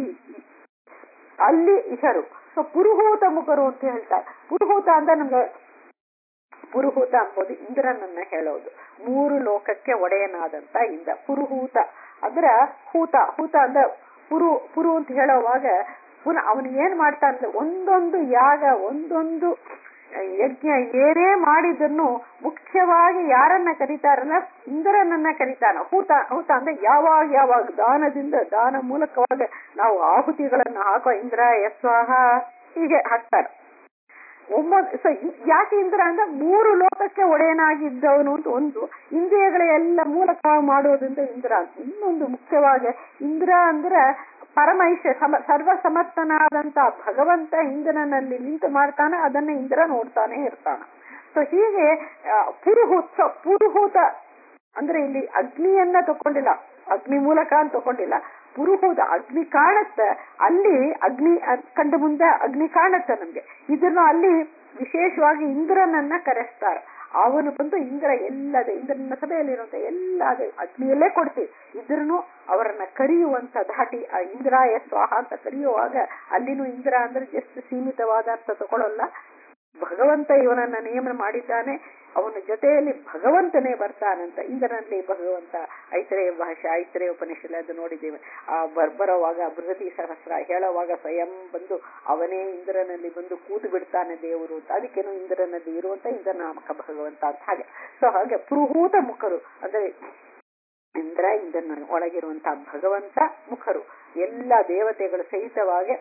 ಅಲ್ಲಿ ಇಹರು ಸೊ ಪುರುಹೂತ ಮುಖರು ಅಂತ ಹೇಳ್ತಾರೆ ಪುರುಹೂತ ಅಂತ ನಮ್ಗೆ ಪುರುಹೂತ ಅಂಬೋದು ಇಂದ್ರನನ್ನ ಹೇಳೋದು ಮೂರು ಲೋಕಕ್ಕೆ ಒಡೆಯನಾದಂತ ಇಂದ್ರ ಪುರುಹೂತ ಅಂದ್ರ ಹೂತ ಹೂತ ಅಂದ್ರ ಪುರು ಪುರು ಅಂತ ಹೇಳೋವಾಗ ಪುನಃ ಅವನು ಏನ್ ಮಾಡ್ತಾ ಅಂದ್ರೆ ಒಂದೊಂದು ಯಾಗ ಒಂದೊಂದು ಯಜ್ಞ ಏನೇ ಮಾಡಿದನ್ನು ಮುಖ್ಯವಾಗಿ ಯಾರನ್ನ ಕರೀತಾರಲ್ಲ ಇಂದ್ರನನ್ನ ಕರೀತಾನ ಹೂತ ಹೂತ ಅಂದ್ರೆ ಯಾವಾಗ ಯಾವಾಗ ದಾನದಿಂದ ದಾನ ಮೂಲಕವಾಗ ನಾವು ಆಹುತಿಗಳನ್ನ ಹಾಕೋ ಇಂದ್ರ ಯಸ್ವಾಹ ಹೀಗೆ ಹಾಕ್ತಾರೆ ಒಮ್ಮೊಂದು ಸೊ ಯಾಕೆ ಇಂದ್ರ ಅಂದ್ರೆ ಮೂರು ಲೋಕಕ್ಕೆ ಒಡೆಯನಾಗಿದ್ದವನು ಅಂತ ಒಂದು ಇಂದ್ರಿಯಗಳ ಎಲ್ಲ ಮೂಲಕ ಮಾಡೋದ್ರಿಂದ ಇಂದ್ರ ಅಂತ ಇನ್ನೊಂದು ಮುಖ್ಯವಾಗಿ ಇಂದ್ರ ಅಂದ್ರೆ ಪರಮೈಷ ಸಮ ಸರ್ವ ಸಮರ್ಥನಾದಂತ ಭಗವಂತ ಇಂದ್ರನಲ್ಲಿ ನಿಂತು ಮಾಡ್ತಾನೆ ಅದನ್ನ ಇಂದ್ರ ನೋಡ್ತಾನೆ ಇರ್ತಾನ ಸೊ ಹೀಗೆ ಪುರುಹೂತ ಪುರುಹೂತ ಅಂದ್ರೆ ಇಲ್ಲಿ ಅಗ್ನಿಯನ್ನ ತಕೊಂಡಿಲ್ಲ ಅಗ್ನಿ ಮೂಲಕ ಅಂತ ತಕೊಂಡಿಲ್ಲ ಪುರುಹೂತ ಅಗ್ನಿ ಕಾಣುತ್ತೆ ಅಲ್ಲಿ ಅಗ್ನಿ ಕಂಡು ಮುಂದೆ ಅಗ್ನಿ ಕಾಣುತ್ತೆ ನಮ್ಗೆ ಇದನ್ನು ಅಲ್ಲಿ ವಿಶೇಷವಾಗಿ ಇಂದ್ರನನ್ನ ಕರೆಸ್ತಾರೆ ಅವನು ಬಂದು ಇಂದ್ರ ಎಲ್ಲದ ಇಂದ್ರನ ಸಭೆಯಲ್ಲಿರುವಂತ ಎಲ್ಲ ಅಗ್ನಿಯಲ್ಲೇ ಕೊಡ್ತೀವಿ ಇದ್ರೂ ಅವರನ್ನ ಕರೆಯುವಂತ ಧಾಟಿ ಆ ಇಂದ್ರಾಯ ಸ್ವಾಹ ಅಂತ ಕರೆಯುವಾಗ ಅಲ್ಲಿನೂ ಇಂದ್ರ ಅಂದ್ರೆ ಜಸ್ಟ್ ಸೀಮಿತವಾದ ಅರ್ಥ ತಗೊಳ್ಳಲ್ಲ ಭಗವಂತ ಇವನನ್ನ ನಿಯಮನ ಮಾಡಿದ್ದಾನೆ ಅವನ ಜೊತೆಯಲ್ಲಿ ಭಗವಂತನೇ ಬರ್ತಾನಂತ ಇಂದ್ರನಲ್ಲಿ ಭಗವಂತ ಐತರೇಯ ಭಾಷೆ ಐತರೇಯ ಉಪನಿಷತ್ ಅದು ನೋಡಿದ್ದೇವೆ ಆ ಬರೋವಾಗ ಬೃಹತಿ ಸಹಸ್ರ ಹೇಳುವಾಗ ಸ್ವಯಂ ಬಂದು ಅವನೇ ಇಂದ್ರನಲ್ಲಿ ಬಂದು ಕೂತು ಬಿಡ್ತಾನೆ ದೇವರು ಅಂತ ಅದಕ್ಕೇನು ಇಂದ್ರನಲ್ಲಿ ಇರುವಂತ ಇಂದ್ರನಾಮಕ ಭಗವಂತ ಅಂತ ಹಾಗೆ ಸೊ ಹಾಗೆ ಪುರುಹೂತ ಮುಖರು ಅಂದ್ರೆ ಇಂದ್ರ ಇಂದ್ರನ ಒಳಗಿರುವಂತಹ ಭಗವಂತ ಮುಖರು ಎಲ್ಲ ದೇವತೆಗಳು ಸಹಿತವಾಗಿ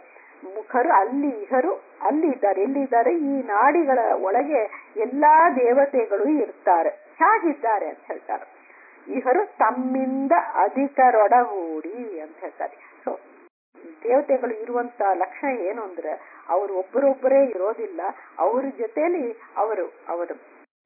ಮುಖರು ಅಲ್ಲಿ ಇಹರು ಅಲ್ಲಿ ಇದ್ದಾರೆ ಎಲ್ಲಿದ್ದಾರೆ ಈ ನಾಡಿಗಳ ಒಳಗೆ ಎಲ್ಲಾ ದೇವತೆಗಳು ಇರ್ತಾರೆ ಹೇಗಿದ್ದಾರೆ ಅಂತ ಹೇಳ್ತಾರೆ ಇಹರು ತಮ್ಮಿಂದ ಅಧಿಕರೊಡಗೂಡಿ ಅಂತ ಹೇಳ್ತಾರೆ ಸೊ ದೇವತೆಗಳು ಇರುವಂತ ಲಕ್ಷಣ ಏನು ಅಂದ್ರೆ ಅವರು ಒಬ್ಬರೊಬ್ಬರೇ ಇರೋದಿಲ್ಲ ಅವ್ರ ಜೊತೆಲಿ ಅವರು ಅವರು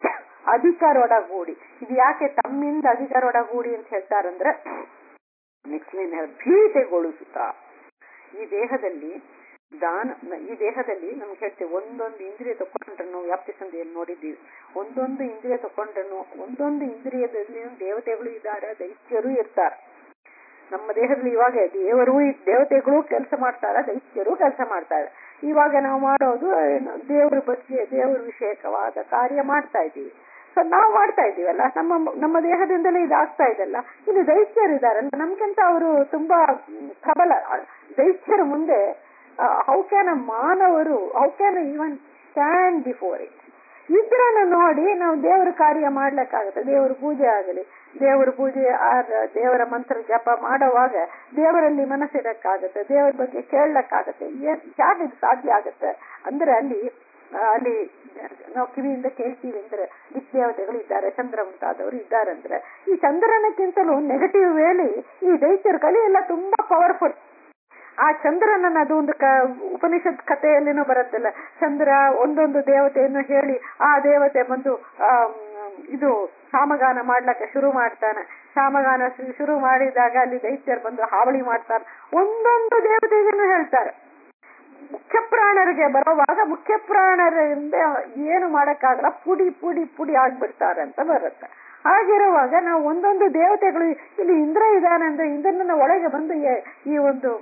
ಅಧಿಕರೊಡಗೂಡಿ ಇದು ಯಾಕೆ ತಮ್ಮಿಂದ ಅಧಿಕರೊಡಗೂಡಿ ಅಂತ ಹೇಳ್ತಾರಂದ್ರೆ ನೆಕ್ಸ್ಟ್ ಏನ್ ಹೇಳ ಭೀತೆಗೊಳಿಸುತ್ತಾ ಈ ದೇಹದಲ್ಲಿ ದಾನ ಈ ದೇಹದಲ್ಲಿ ನಮ್ಗೆ ಹೇಳ್ತೇವೆ ಒಂದೊಂದು ಇಂದ್ರಿಯ ತಕೊಂಡ್ರನ್ನು ವ್ಯಾಪ್ತಿ ಸಂಧಿಯಲ್ಲಿ ನೋಡಿದ್ದೀವಿ ಒಂದೊಂದು ಇಂದ್ರಿಯ ತಕೊಂಡ್ರನ್ನು ಒಂದೊಂದು ಇಂದ್ರಿಯದಲ್ಲಿ ದೇವತೆಗಳು ಇದ್ದಾರೆ ದೈತ್ಯರು ಇರ್ತಾರೆ ನಮ್ಮ ದೇಹದಲ್ಲಿ ಇವಾಗ ದೇವರು ದೇವತೆಗಳು ಕೆಲಸ ಮಾಡ್ತಾರೆ ದೈತ್ಯರು ಕೆಲಸ ಮಾಡ್ತಾರೆ ಇವಾಗ ನಾವು ಮಾಡೋದು ಏನು ದೇವ್ರ ಬಗ್ಗೆ ದೇವ್ರ ವಿಷಯಕವಾದ ಕಾರ್ಯ ಮಾಡ್ತಾ ಇದ್ದೀವಿ ಸೊ ನಾವು ಮಾಡ್ತಾ ಇದ್ದೀವಲ್ಲ ನಮ್ಮ ನಮ್ಮ ದೇಹದಿಂದಲೇ ಇದಾಗ್ತಾ ಇದೆಲ್ಲ ಇನ್ನು ದೈತ್ಯರು ಇದಾರಲ್ಲ ನಮ್ಗಿಂತ ಅವರು ತುಂಬಾ ಪ್ರಬಲ ದೈತ್ಯರ ಮುಂದೆ ಹೌ ಕ್ಯಾನ್ ಅ ಮಾನವರು how can even stand before it ಇದ್ರನ್ನ ನೋಡಿ ನಾವು ದೇವರ ಕಾರ್ಯ ಮಾಡ್ಲಿಕ್ಕಾಗತ್ತೆ ದೇವರ ಪೂಜೆ ಆಗಲಿ ದೇವರ ಪೂಜೆ ದೇವರ ಮಂತ್ರ ಜಪ ಮಾಡುವಾಗ ದೇವರಲ್ಲಿ ಮನಸ್ಸಿಡಕ್ಕಾಗತ್ತೆ ದೇವರ ಬಗ್ಗೆ ಕೇಳಕ್ಕಾಗತ್ತೆ ಏನ್ ಹೇಗೆ ಇದು ಸಾಧ್ಯ ಆಗತ್ತೆ ಅಂದ್ರೆ ಅಲ್ಲಿ ಅಲ್ಲಿ ನಾವು ಕಿವಿಯಿಂದ ಕೇಳ್ತೀವಿ ಅಂದ್ರೆ ದಿಗ್ದೇವತೆಗಳು ಇದ್ದಾರೆ ಚಂದ್ರ ಮುಂತಾದವರು ಇದ್ದಾರೆ ಅಂದ್ರೆ ಈ ಚಂದ್ರನಕ್ಕಿಂತಲೂ ನೆಗೆಟಿವ್ ವೇಲಿ ಈ ದೈತ್ಯರ ಕಲೆ ಎಲ್ಲ ತುಂಬಾ ಪವರ್ಫುಲ್ ಆ ಚಂದ್ರನನ್ನ ಅದು ಒಂದು ಕ ಉಪನಿಷತ್ ಕಥೆಯಲ್ಲಿನೂ ಬರುತ್ತಲ್ಲ ಚಂದ್ರ ಒಂದೊಂದು ದೇವತೆಯನ್ನು ಹೇಳಿ ಆ ದೇವತೆ ಬಂದು ಆ ಇದು ಸಾಮಗಾನ ಮಾಡ್ಲಕ್ಕೆ ಶುರು ಮಾಡ್ತಾನೆ ಸಾಮಗಾನ ಶುರು ಮಾಡಿದಾಗ ಅಲ್ಲಿ ದೈತ್ಯರು ಬಂದು ಹಾವಳಿ ಮಾಡ್ತಾರೆ ಒಂದೊಂದು ದೇವತೆಯನ್ನು ಹೇಳ್ತಾರೆ ಮುಖ್ಯ ಪ್ರಾಣರಿಗೆ ಬರುವಾಗ ಮುಖ್ಯ ಪ್ರಾಣರಿಂದ ಏನು ಮಾಡಕ್ಕಾಗಲ್ಲ ಪುಡಿ ಪುಡಿ ಪುಡಿ ಆಗ್ಬಿಡ್ತಾರೆ ಅಂತ ಬರುತ್ತೆ ಹಾಗಿರುವಾಗ ನಾವು ಒಂದೊಂದು ದೇವತೆಗಳು ಇಲ್ಲಿ ಇಂದ್ರ ಇದಾನೆ ಅಂದ್ರೆ ಇಂದ್ರನ ಒಳಗೆ ಬಂದು ಈ ಒಂದು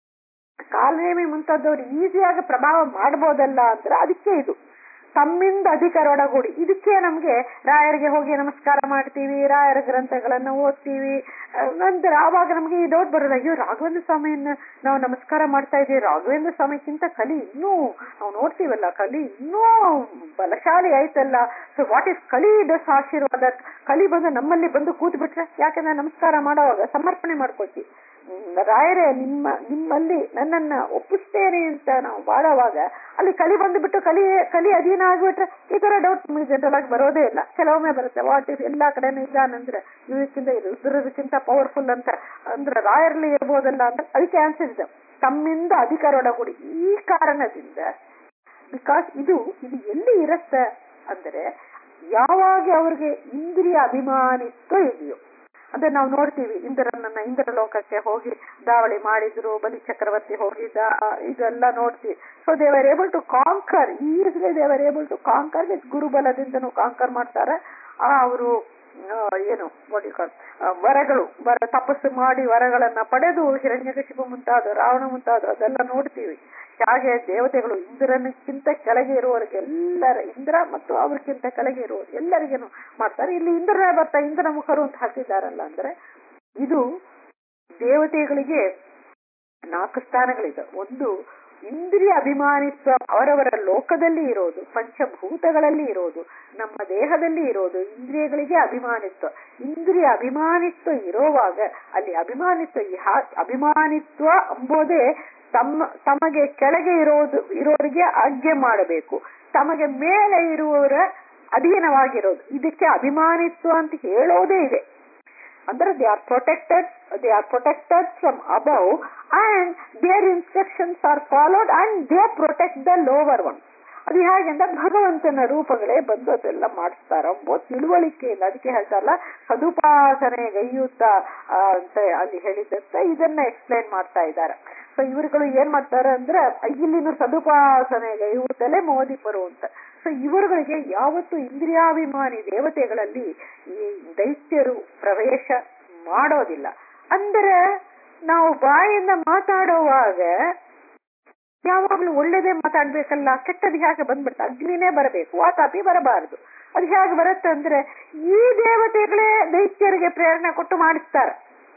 ಕಾಲನೇಮಿ ಮುಂತಾದವ್ರು ಈಸಿಯಾಗಿ ಪ್ರಭಾವ ಮಾಡ್ಬೋದಲ್ಲ ಅಂದ್ರೆ ಅದಕ್ಕೆ ಇದು ತಮ್ಮಿಂದ ಅಧಿಕಾರೊಡಗೂಡಿ ಇದಕ್ಕೆ ನಮ್ಗೆ ರಾಯರಿಗೆ ಹೋಗಿ ನಮಸ್ಕಾರ ಮಾಡ್ತೀವಿ ರಾಯರ ಗ್ರಂಥಗಳನ್ನ ಓದ್ತೀವಿ ನಂತರ ಆವಾಗ ನಮ್ಗೆ ಈ ಡೌಟ್ ಬರೋದು ಅಯ್ಯೋ ರಾಘವೇಂದ್ರ ಸ್ವಾಮಿಯನ್ನ ನಾವು ನಮಸ್ಕಾರ ಮಾಡ್ತಾ ಇದೀವಿ ರಾಘವೇಂದ್ರ ಸ್ವಾಮಿಗಿಂತ ಕಲಿ ಇನ್ನೂ ನಾವು ನೋಡ್ತೀವಲ್ಲ ಕಲಿ ಇನ್ನೂ ಬಲಶಾಲಿ ಆಯ್ತಲ್ಲ so what is Kali does ಆಶೀರ್ವಾದ ಕಲಿ ಬಂದು ನಮ್ಮಲ್ಲಿ ಬಂದು ಕೂತ್ ಬಿಟ್ರೆ ಯಾಕಂದ್ರೆ ನಮಸ್ಕಾರ ಮಾಡೋವಾಗ ಸಮರ್ಪಣೆ ಮಾಡ್ಕೊಳ್ತೀವಿ ರಾಯರೇ ನಿಮ್ಮ ನಿಮ್ಮಲ್ಲಿ ನನ್ನನ್ನ ಒಪ್ಪಿಸ್ತೇನೆ ಅಂತ ನಾವು ಬಾಳುವಾಗ ಅಲ್ಲಿ ಕಲಿ ಬಂದುಬಿಟ್ಟು ಕಲಿ ಕಲಿ ಅಧೀನ ಆಗ್ಬಿಟ್ರೆ ಈ ತರ ಡೌಟ್ ನಮಗೆ ಜನರಲ್ ಆಗಿ ಬರೋದೇ ಇಲ್ಲ ಕೆಲವೊಮ್ಮೆ ಬರುತ್ತೆ ವಾಟ್ ಇಸ್ ಎಲ್ಲಾ ಕಡೆನೂ ಇದ್ದಾನಂದ್ರೆ ಇದಕ್ಕಿಂತ ರುದ್ರದಕ್ಕಿಂತ ಪವರ್ಫುಲ್ ಅಂತ ಅಂದ್ರೆ ರಾಯರಲ್ಲಿ ಇರ್ಬೋದಲ್ಲ ಅಂತ ಅದಕ್ಕೆ ಆನ್ಸರ್ ಇದೆ ತಮ್ಮಿಂದ ಅಧಿಕಾರೊಡಗೂಡಿ ಈ ಕಾರಣದಿಂದ ಬಿಕಾಸ್ ಇದು ಇದು ಎಲ್ಲಿ ಇರುತ್ತೆ ಅಂದರೆ ಯಾವಾಗ ಅವ್ರಿಗೆ ಇಂದ್ರಿಯ ಅಭಿಮಾನಿತ್ವ ಇದೆಯೋ ಅಂದ್ರೆ ನಾವು ನೋಡ್ತೀವಿ ಇಂದ್ರನನ್ನ ಇಂದ್ರ ಲೋಕಕ್ಕೆ ಹೋಗಿ ದಾವಳಿ ಮಾಡಿದ್ರು ಬಲಿ ಚಕ್ರವರ್ತಿ ಹೋಗಿದ್ದ ಇದೆಲ್ಲ ನೋಡ್ತೀವಿ ಸೊ ದೇವರ್ ಏಬಲ್ ಟು ಕಾಂಕರ್ ಈಸಿಲಿ ದೇವರ್ ಏಬಲ್ ಟು ಕಾಂಕರ್ ವಿತ್ ಗುರುಬಲದಿಂದನೂ ಕಾಂಕರ್ ಮಾಡ್ತಾರೆ ಅವರು ಏನು ವರಗಳು ವರ ತಪಸ್ಸು ಮಾಡಿ ವರಗಳನ್ನ ಪಡೆದು ಹಿರಣ್ಯಕಶಿಪು ಮುಂತಾದ ರಾವಣ ಮುಂತಾದ ಅದೆಲ್ಲ ನೋಡ್ತೀವಿ ಹಾಗೆ ದೇವತೆಗಳು ಇಂದ್ರನಕ್ಕಿಂತ ಕೆಳಗೆ ಇರುವವರಿಗೆಲ್ಲರ ಇಂದ್ರ ಮತ್ತು ಅವ್ರಿಗಿಂತ ಕೆಳಗೆ ಇರುವವರು ಎಲ್ಲರಿಗೇನು ಮಾಡ್ತಾರೆ ಇಲ್ಲಿ ಇಂದ್ರನೇ ಬರ್ತಾ ಇಂದ್ರನ ಮುಖರು ಅಂತ ಹಾಕಿದ್ದಾರಲ್ಲ ಅಂದ್ರೆ ಇದು ದೇವತೆಗಳಿಗೆ ನಾಲ್ಕು ಸ್ಥಾನಗಳಿದೆ ಒಂದು ಇಂದ್ರಿಯ ಅಭಿಮಾನಿತ್ವ ಅವರವರ ಲೋಕದಲ್ಲಿ ಇರೋದು ಪಂಚಭೂತಗಳಲ್ಲಿ ಇರೋದು ನಮ್ಮ ದೇಹದಲ್ಲಿ ಇರೋದು ಇಂದ್ರಿಯಗಳಿಗೆ ಅಭಿಮಾನಿತ್ವ ಇಂದ್ರಿಯ ಅಭಿಮಾನಿತ್ವ ಇರೋವಾಗ ಅಲ್ಲಿ ಅಭಿಮಾನಿತ್ವ ಅಭಿಮಾನಿತ್ವ ಎಂಬುದೇ ತಮ್ಮ ತಮಗೆ ಕೆಳಗೆ ಇರೋದು ಇರೋರಿಗೆ ಆಜ್ಞೆ ಮಾಡಬೇಕು ತಮಗೆ ಮೇಲೆ ಇರುವವರ ಅಧೀನವಾಗಿರೋದು ಇದಕ್ಕೆ ಅಭಿಮಾನಿತ್ವ ಅಂತ ಹೇಳೋದೇ ಇದೆ ಅಂದ್ರೆ they are protected they are protected from above and their instructions are followed and they protect the lower one ಅದು ಹೇಗೆಂದ್ರೆ ಭಗವಂತನ ರೂಪಗಳೇ ಬಂದು ಅದೆಲ್ಲ ಮಾಡಿಸ್ತಾರ ಎಂಬ ತಿಳುವಳಿಕೆ ಇಲ್ಲ ಅದಕ್ಕೆ ಹೇಳ್ತಾರಲ್ಲ ಸದುಪಾಸನೆ ಗೈಯುತ್ತ ಅಂತ ಅಲ್ಲಿ ಹೇಳಿದಂತ ಇದನ್ನ ಎಕ್ಸ್ಪ್ಲೈನ್ ಮಾಡ್ತಾ ಇದ್ದಾರೆ ಸೊ ಇವರುಗಳು ಏನ್ ಮಾಡ್ತಾರೆ ಅಂದ್ರೆ ಇಲ್ಲಿನ ಸದುಪಾಸನೆ ಗೈಯುತ್ತಲೇ ಮೋದಿಪರು ಅಂತ ಸೊ ಇವರುಗಳಿಗೆ ಯಾವತ್ತು ಇಂದ್ರಿಯಾಭಿಮಾನಿ ದೇವತೆಗಳಲ್ಲಿ ಈ ದೈತ್ಯರು ಪ್ರವೇಶ ಮಾಡೋದಿಲ್ಲ ಅಂದ್ರೆ ನಾವು ಬಾಯಿಂದ ಮಾತಾಡುವಾಗ ಯಾವಾಗ್ಲೂ ಒಳ್ಳೇದೇ ಮಾತಾಡ್ಬೇಕಲ್ಲ ಕೆಟ್ಟದ್ ಹೇಗೆ ಬಂದ್ಬಿಡ್ತ ಅಗ್ನಿನೇ ಬರಬೇಕು ವಾತಾಪಿ ಬರಬಾರದು ಅದು ಹೇಗೆ ಬರುತ್ತೆ ಅಂದ್ರೆ ಈ ದೇವತೆಗಳೇ ದೈತ್ಯರಿಗೆ ಪ್ರೇರಣೆ ಕೊಟ್ಟು ಮಾಡಿಸ್ತಾರೆ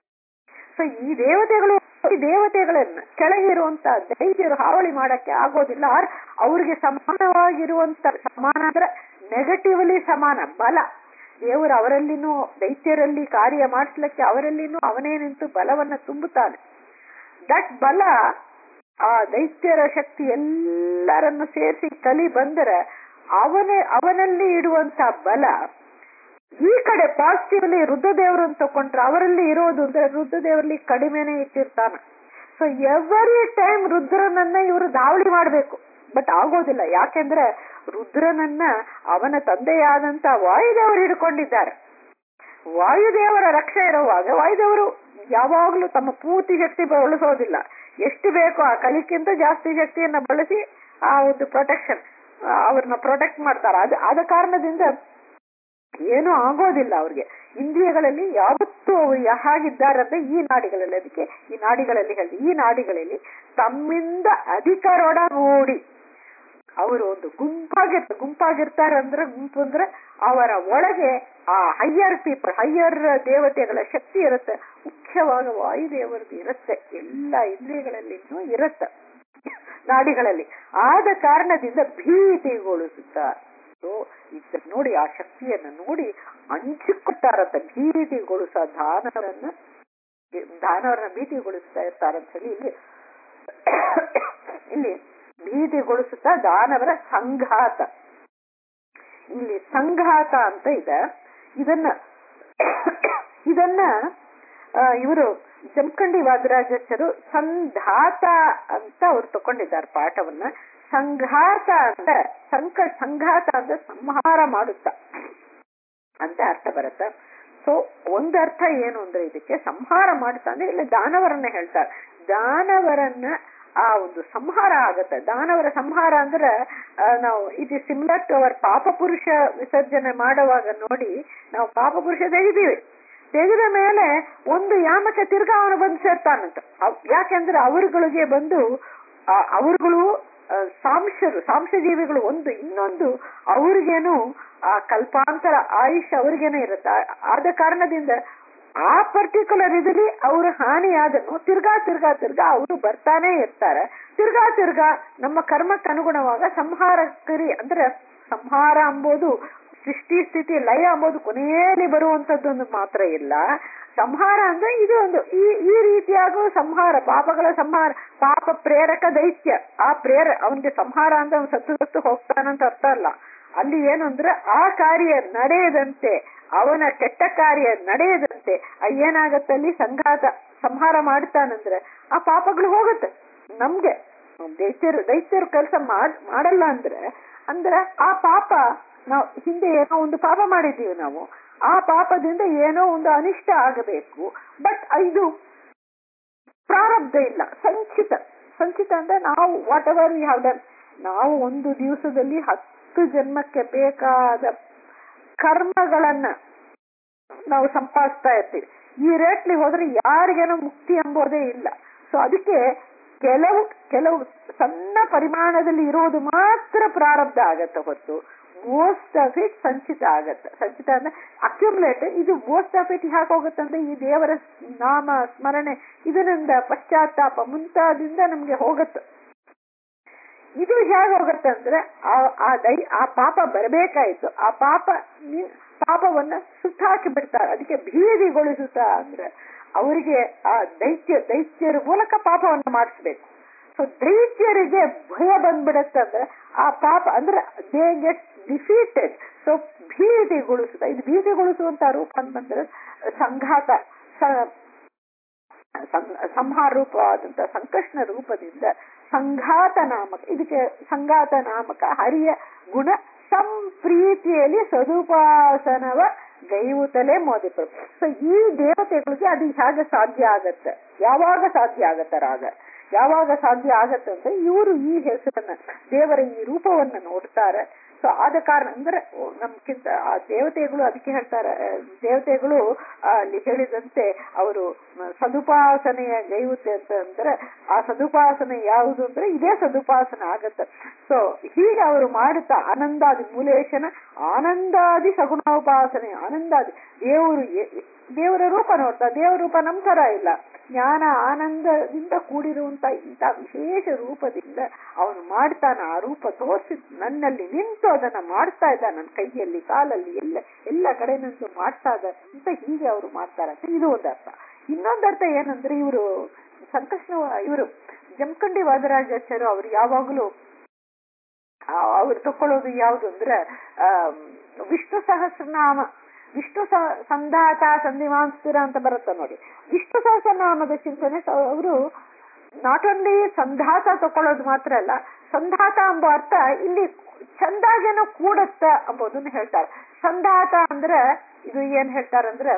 ಸೊ ಈ ದೇವತೆಗಳು ಈ ದೇವತೆಗಳನ್ನ ಕೆಳಗಿರುವಂತ ದೈತ್ಯರು ಹಾವಳಿ ಮಾಡಕ್ಕೆ ಆಗೋದಿಲ್ಲ ಅವ್ರಿಗೆ ಸಮಾನವಾಗಿರುವಂತ ಸಮಾನ ಅಂದ್ರೆ ನೆಗೆಟಿವ್ಲಿ ಸಮಾನ ಬಲ ದೇವರು ಅವರಲ್ಲಿನೂ ದೈತ್ಯರಲ್ಲಿ ಕಾರ್ಯ ಮಾಡಿಸ್ಲಿಕ್ಕೆ ಅವರಲ್ಲಿನೂ ಅವನೇ ನಿಂತು ಬಲವನ್ನ ತುಂಬುತ್ತಾನೆ ದಟ್ ಬಲ ಆ ದೈತ್ಯರ ಶಕ್ತಿ ಎಲ್ಲರನ್ನು ಸೇರಿಸಿ ಕಲಿ ಬಂದರೆ ಅವನೇ ಅವನಲ್ಲಿ ಇಡುವಂತ ಬಲ ಈ ಕಡೆ ಪಾಸಿಟಿವ್ಲಿ ರುದ್ರದೇವರನ್ನು ತಕೊಂಡ್ರೆ ಅವರಲ್ಲಿ ಇರೋದು ಅಂದ್ರೆ ರುದ್ರದೇವರಲ್ಲಿ ಕಡಿಮೆನೆ ಇಟ್ಟಿರ್ತಾನೆ ಸೊ ಎವರಿ ಟೈಮ್ ರುದ್ರನನ್ನ ಇವರು ದಾವಳಿ ಮಾಡಬೇಕು ಬಟ್ ಆಗೋದಿಲ್ಲ ಯಾಕೆಂದ್ರೆ ರುದ್ರನನ್ನ ಅವನ ತಂದೆಯಾದಂತ ವಾಯುದೇವರು ಹಿಡ್ಕೊಂಡಿದ್ದಾರೆ ವಾಯುದೇವರ ರಕ್ಷೆ ಇರುವಾಗ ವಾಯುದೇವರು ಯಾವಾಗಲೂ ತಮ್ಮ ಪೂರ್ತಿ ಶಕ್ತಿ ಬಳಸೋದಿಲ್ಲ ಎಷ್ಟು ಬೇಕೋ ಆ ಕಲಿಕ್ಕಿಂತ ಜಾಸ್ತಿ ಶಕ್ತಿಯನ್ನ ಬಳಸಿ ಆ ಒಂದು ಪ್ರೊಟೆಕ್ಷನ್ ಅವ್ರನ್ನ ಪ್ರೊಟೆಕ್ಟ್ ಮಾಡ್ತಾರೆ ಅದು ಆದ ಕಾರಣದಿಂದ ಏನೂ ಆಗೋದಿಲ್ಲ ಅವ್ರಿಗೆ ಇಂದ್ರಿಯಗಳಲ್ಲಿ ಯಾವತ್ತೂ ಅವರು ಹಾಗಿದ್ದಾರಂದ್ರೆ ಈ ನಾಡಿಗಳಲ್ಲಿ ಅದಕ್ಕೆ ಈ ನಾಡಿಗಳಲ್ಲಿ ಹೇಳಿ ಈ ನಾಡಿಗಳಲ್ಲಿ ತಮ್ಮಿಂದ ಅಧಿಕರೊಡ ನೋಡಿ ಅವರು ಒಂದು ಗುಂಪಾಗಿರ್ತಾರೆ ಗುಂಪಾಗಿರ್ತಾರೆ ಅಂದ್ರೆ ಗುಂಪು ಅಂದ್ರೆ ಅವರ ಒಳಗೆ ಆ ಹೈಯರ್ ಪೀಪಲ್ ಹೈಯರ್ ದೇವತೆಗಳ ಶಕ್ತಿ ಇರುತ್ತೆ ಮುಖ್ಯವಾಗಿ ವಾಯುದೇವರದ್ದು ಇರುತ್ತೆ ಎಲ್ಲ ಇಂದ್ರಿಯಗಳಲ್ಲಿನೂ ಇರುತ್ತೆ ನಾಡಿಗಳಲ್ಲಿ ಆದ ಕಾರಣದಿಂದ ಭೀತಿಗೊಳಿಸುತ್ತಾರೆ ಇದ್ರ ನೋಡಿ ಆ ಶಕ್ತಿಯನ್ನ ನೋಡಿ ಹಂಚಿಕೊಟ್ಟಾರಂತ ಭೀತಿಗೊಳಿಸ ದಾನವರನ್ನ ದಾನವರನ್ನ ಭೀತಿಗೊಳಿಸ್ತಾ ಇರ್ತಾರಂತ ಹೇಳಿ ಇಲ್ಲಿ ಇಲ್ಲಿ ಭೀತಿಗೊಳಿಸುತ್ತಾ ದಾನವರ ಸಂಘಾತ ಇಲ್ಲಿ ಸಂಘಾತ ಅಂತ ಇದೆ ಇದನ್ನ ಇದನ್ನ ಇವರು ಜಮಖಂಡಿ ವಾದರಾಜರು ಸಂಧಾತ ಅಂತ ಅವ್ರು ತಕೊಂಡಿದ್ದಾರೆ ಪಾಠವನ್ನ ಸಂಘಾತ ಅಂತ ಸಂಕ ಸಂಘಾತ ಅಂತ ಸಂಹಾರ ಮಾಡುತ್ತ ಅಂತ ಅರ್ಥ ಬರುತ್ತೆ ಸೊ ಒಂದ್ ಅರ್ಥ ಏನು ಅಂದ್ರೆ ಇದಕ್ಕೆ ಸಂಹಾರ ಮಾಡುತ್ತ ಅಂದ್ರೆ ಇಲ್ಲಿ ದಾನವರನ್ನ ಹೇಳ್ತಾರೆ ದಾನವರನ್ನ ಆ ಒಂದು ಸಂಹಾರ ಆಗತ್ತೆ ದಾನವರ ಸಂಹಾರ ಅಂದ್ರೆ ನಾವು it is similar to our ಪಾಪ ಪುರುಷ ವಿಸರ್ಜನೆ ಮಾಡುವಾಗ ನೋಡಿ ನಾವು ಪಾಪ ಪುರುಷ ತೆಗಿದೀವಿ ತೆಗೆದ ಮೇಲೆ ಒಂದು ಯಾಮಕ್ಕೆ ತಿರ್ಗಾ ಅವನು ಬಂದು ಸೇರ್ತಾನಂತ ಯಾಕೆಂದ್ರೆ ಅವರುಗಳಿಗೆ ಬಂದು ಅವರುಗಳು ಸಾಂಶರು ಸಾಂಶಜೀವಿಗಳು ಒಂದು ಇನ್ನೊಂದು ಅವ್ರಿಗೇನು ಆ ಕಲ್ಪಾಂತರ ಆಯುಷ್ ಅವ್ರಿಗೇನೆ ಇರುತ್ತೆ ಆದ ಕಾರಣದಿಂದ ಆ ಪರ್ಟಿಕ್ಯುಲರ್ ಇದರಲ್ಲಿ ಅವ್ರ ಹಾನಿ ಆದನ್ನು ತಿರ್ಗಾ ತಿರ್ಗಾ ತಿರ್ಗಾ ಅವರು ಬರ್ತಾನೆ ಇರ್ತಾರೆ ತಿರ್ಗಾ ತಿರ್ಗಾ ನಮ್ಮ ಕರ್ಮಕ್ಕೆ ಅನುಗುಣವಾಗ ಸಂಹಾರಕರಿ ಅಂದ್ರೆ ಸಂಹಾರ ಅಂಬೋದು ಸೃಷ್ಟಿ ಸ್ಥಿತಿ ಲಯ ಅಂಬೋದು ಕೊನೆಯಲ್ಲಿ ಬರುವಂತದ್ದೊಂದು ಮಾತ್ರ ಇಲ್ಲ ಸಂಹಾರ ಅಂದ್ರೆ ಇದು ಒಂದು ಈ ಈ ರೀತಿಯಾಗೂ ಸಂಹಾರ ಪಾಪಗಳ ಸಂಹಾರ ಪಾಪ ಪ್ರೇರಕ ದೈತ್ಯ ಆ ಪ್ರೇರ ಅವನಿಗೆ ಸಂಹಾರ ಅಂದ್ರೆ ಅವನು ಸತ್ತು ಸತ್ತು ಹೋಗ್ತಾನಂತ ಅರ್ಥ ಅಲ್ಲ ಅಲ್ಲಿ ಏನು ಅಂದ್ರೆ ಆ ಕಾರ್ಯ ನಡೆಯದಂತೆ ಅವನ ಕೆಟ್ಟ ಕಾರ್ಯ ನಡೆಯದಂತೆ ಏನಾಗತ್ತಲ್ಲಿ ಸಂಘಾತ ಸಂಹಾರ ಮಾಡ್ತಾನಂದ್ರೆ ಆ ಪಾಪಗಳು ಹೋಗುತ್ತೆ ನಮ್ಗೆ ದೈತ್ಯರು ದೈತ್ಯರು ಕೆಲಸ ಮಾಡ್ ಮಾಡಲ್ಲ ಅಂದ್ರೆ ಅಂದ್ರೆ ಆ ಪಾಪ ನಾವು ಹಿಂದೆ ಏನೋ ಒಂದು ಪಾಪ ಮಾಡಿದ್ದೀವಿ ನಾವು ಆ ಪಾಪದಿಂದ ಏನೋ ಒಂದು ಅನಿಷ್ಟ ಆಗಬೇಕು ಬಟ್ ಇದು ಪ್ರಾರಬ್ಧ ಇಲ್ಲ ಸಂಚಿತ ಸಂಚಿತ ಅಂದ್ರೆ ನಾವು whatever we have done ನಾವು ಒಂದು ದಿವಸದಲ್ಲಿ ಹತ್ತು ಜನ್ಮಕ್ಕೆ ಬೇಕಾದ ಕರ್ಮಗಳನ್ನ ನಾವು ಸಂಪಾದಿಸ್ತಾ ಇರ್ತೀವಿ ಈ ರೇಟ್ಲಿ ಹೋದ್ರೆ ಯಾರಿಗೇನೋ ಮುಕ್ತಿ ಎಂಬುದೇ ಇಲ್ಲ ಸೊ ಅದಕ್ಕೆ ಕೆಲವು ಕೆಲವು ಸಣ್ಣ ಪರಿಮಾಣದಲ್ಲಿ ಇರುವುದು ಮಾತ್ರ ಪ್ರಾರಬ್ಧ ಆಗತ್ತೆ ಹೊತ್ತು ಮೋಸ್ಟ್ ಆಫ್ ಇಟ್ ಸಂಚಿತ ಆಗತ್ತೆ ಸಂಚಿತ ಅಂದ್ರೆ ಅಕ್ಯುಮುಲೇಟ್ ಇದು ಮೋಸ್ಟ್ ಆಫ್ ಇಟ್ ಯಾಕೆ ಹೋಗುತ್ತಂದ್ರೆ ಈ ದೇವರ ನಾಮ ಸ್ಮರಣೆ ಇದರಿಂದ ಪಶ್ಚಾತ್ತಾಪ ಮುಂತಾದಿಂದ ನಮ್ಗೆ ಹೋಗುತ್ತೆ ಇದು ಹೇಗೆ ಹೋಗುತ್ತೆ ಅಂದ್ರೆ ಆ ದೈ ಆ ಪಾಪ ಬರಬೇಕಾಯ್ತು ಆ ಪಾಪ ಪಾಪವನ್ನ ಸುಟ್ಟಾಕಿ ಬಿಡ್ತಾರೆ ಅದಕ್ಕೆ ಭೀತಿಗೊಳಿಸುತ್ತಾ ಅಂದ್ರೆ ಅವರಿಗೆ ಆ ದೈತ್ಯ ದೈತ್ಯರ ಮೂಲಕ ಪಾಪವನ್ನು ಮಾಡಿಸ್ಬೇಕು ಸೊ ದೈತ್ಯರಿಗೆ ಭಯ ಬಂದ್ಬಿಡತ್ತಂದ್ರೆ ಆ ಪಾಪ ಅಂದ್ರೆ ದೇ ಗೆಟ್ ಡಿಫೀಟೆಡ್ ಸೊ ಭೀತಿಗೊಳಿಸುತ್ತ ಇದು ಭೀತಿಗೊಳಿಸುವಂತ ರೂಪ ಅಂತಂದ್ರೆ ಸಂಘಾತ ಸಂಹಾರ ರೂಪವಾದಂತ ಸಂಕಷ್ಣ ರೂಪದಿಂದ ಸಂಘಾತ ನಾಮಕ ಇದಕ್ಕೆ ಸಂಘಾತ ನಾಮಕ ಹರಿಯ ಗುಣ ಸಂಪ್ರೀತಿಯಲ್ಲಿ ಸದುಪಾಸನವ ಗೈವುತಲೇ ಮೋದಿಪರು ಸೊ ಈ ದೇವತೆಗಳಿಗೆ ಅದು ಹೇಗೆ ಸಾಧ್ಯ ಆಗತ್ತೆ ಯಾವಾಗ ಸಾಧ್ಯ ಆಗತ್ತ ರಾಗ ಯಾವಾಗ ಸಾಧ್ಯ ಆಗತ್ತೆ ಅಂದ್ರೆ ಇವರು ಈ ಹೆಸರನ್ನ ದೇವರ ಈ ರೂಪವನ್ನ ನೋಡ್ತಾರೆ ಸೊ ಆದ ಕಾರಣ ಅಂದ್ರೆ ನಮ್ಗಿಂತ ಆ ದೇವತೆಗಳು ಅದಕ್ಕೆ ಹೇಳ್ತಾರೆ ದೇವತೆಗಳು ಅಲ್ಲಿ ಹೇಳಿದಂತೆ ಅವರು ಸದುಪಾಸನೆಯ ಗೈವುತೆ ಅಂತ ಅಂದ್ರೆ ಆ ಸದುಪಾಸನೆ ಯಾವುದು ಅಂದ್ರೆ ಇದೇ ಸದುಪಾಸನೆ ಆಗತ್ತೆ ಸೊ ಹೀಗೆ ಅವರು ಮಾಡುತ್ತಾ ಆನಂದಾದಿ ಮೂಲೇಶನ ಆನಂದಾದಿ ಸಗುಣೋಪಾಸನೆ ಆನಂದಾದಿ ದೇವರು ದೇವರ ರೂಪ ನೋಡ್ತಾ ದೇವರ ರೂಪ ನಮ್ ತರ ಇಲ್ಲ ಜ್ಞಾನ ಆನಂದದಿಂದ ಕೂಡಿರುವಂತ ಇಂಥ ವಿಶೇಷ ರೂಪದಿಂದ ಅವನು ಮಾಡ್ತಾನ ಆ ರೂಪ ತೋರಿಸಿ ನನ್ನಲ್ಲಿ ನಿಂತು ಅದನ್ನ ಮಾಡ್ತಾ ಇದ್ದ ನನ್ನ ಕೈಯಲ್ಲಿ ಕಾಲಲ್ಲಿ ಎಲ್ಲ ಎಲ್ಲ ಕಡೆ ನಿಂತು ಮಾಡ್ತಾ ಇದ್ದ ಅಂತ ಹೀಗೆ ಅವರು ಮಾಡ್ತಾರಂತೆ ಇದು ಒಂದು ಅರ್ಥ ಇನ್ನೊಂದು ಅರ್ಥ ಏನಂದ್ರೆ ಇವರು ಸಂಕಷ್ಟ ಇವರು ಜಮಖಂಡಿ ವಾದರಾಜಾಚಾರ್ಯ ಅವ್ರು ಯಾವಾಗಲೂ ಅವ್ರು ತಕೊಳ್ಳೋದು ಯಾವುದು ಅಂದ್ರೆ ಆ, ವಿಷ್ಣು ಸಹಸ್ರನಾಮ ವಿಷ್ಣು ಸ- ಸಂಧಾತ ಸಂಧಿಮಾಂಸ್ತಿರ ಅಂತ ಬರುತ್ತೆ ನೋಡಿ ವಿಷ್ಣು ಸಹಸ್ರನಾಮದ ಚಿಂತನೆ ಅವರು ನಾಟ್ ಓನ್ಲಿ ಸಂಧಾತ ತಕೊಳ್ಳೋದು ಮಾತ್ರ ಅಲ್ಲ ಸಂಧಾತ ಎಂಬ ಅರ್ಥ ಇಲ್ಲಿ ಚಂದಾಗೇನೋ ಕೂಡತ್ತ ಎಂಬುದನ್ನು ಹೇಳ್ತಾರೆ ಸಂಧಾತ ಅಂದ್ರೆ ಇದು ಏನ್ ಹೇಳ್ತಾರಂದ್ರೆ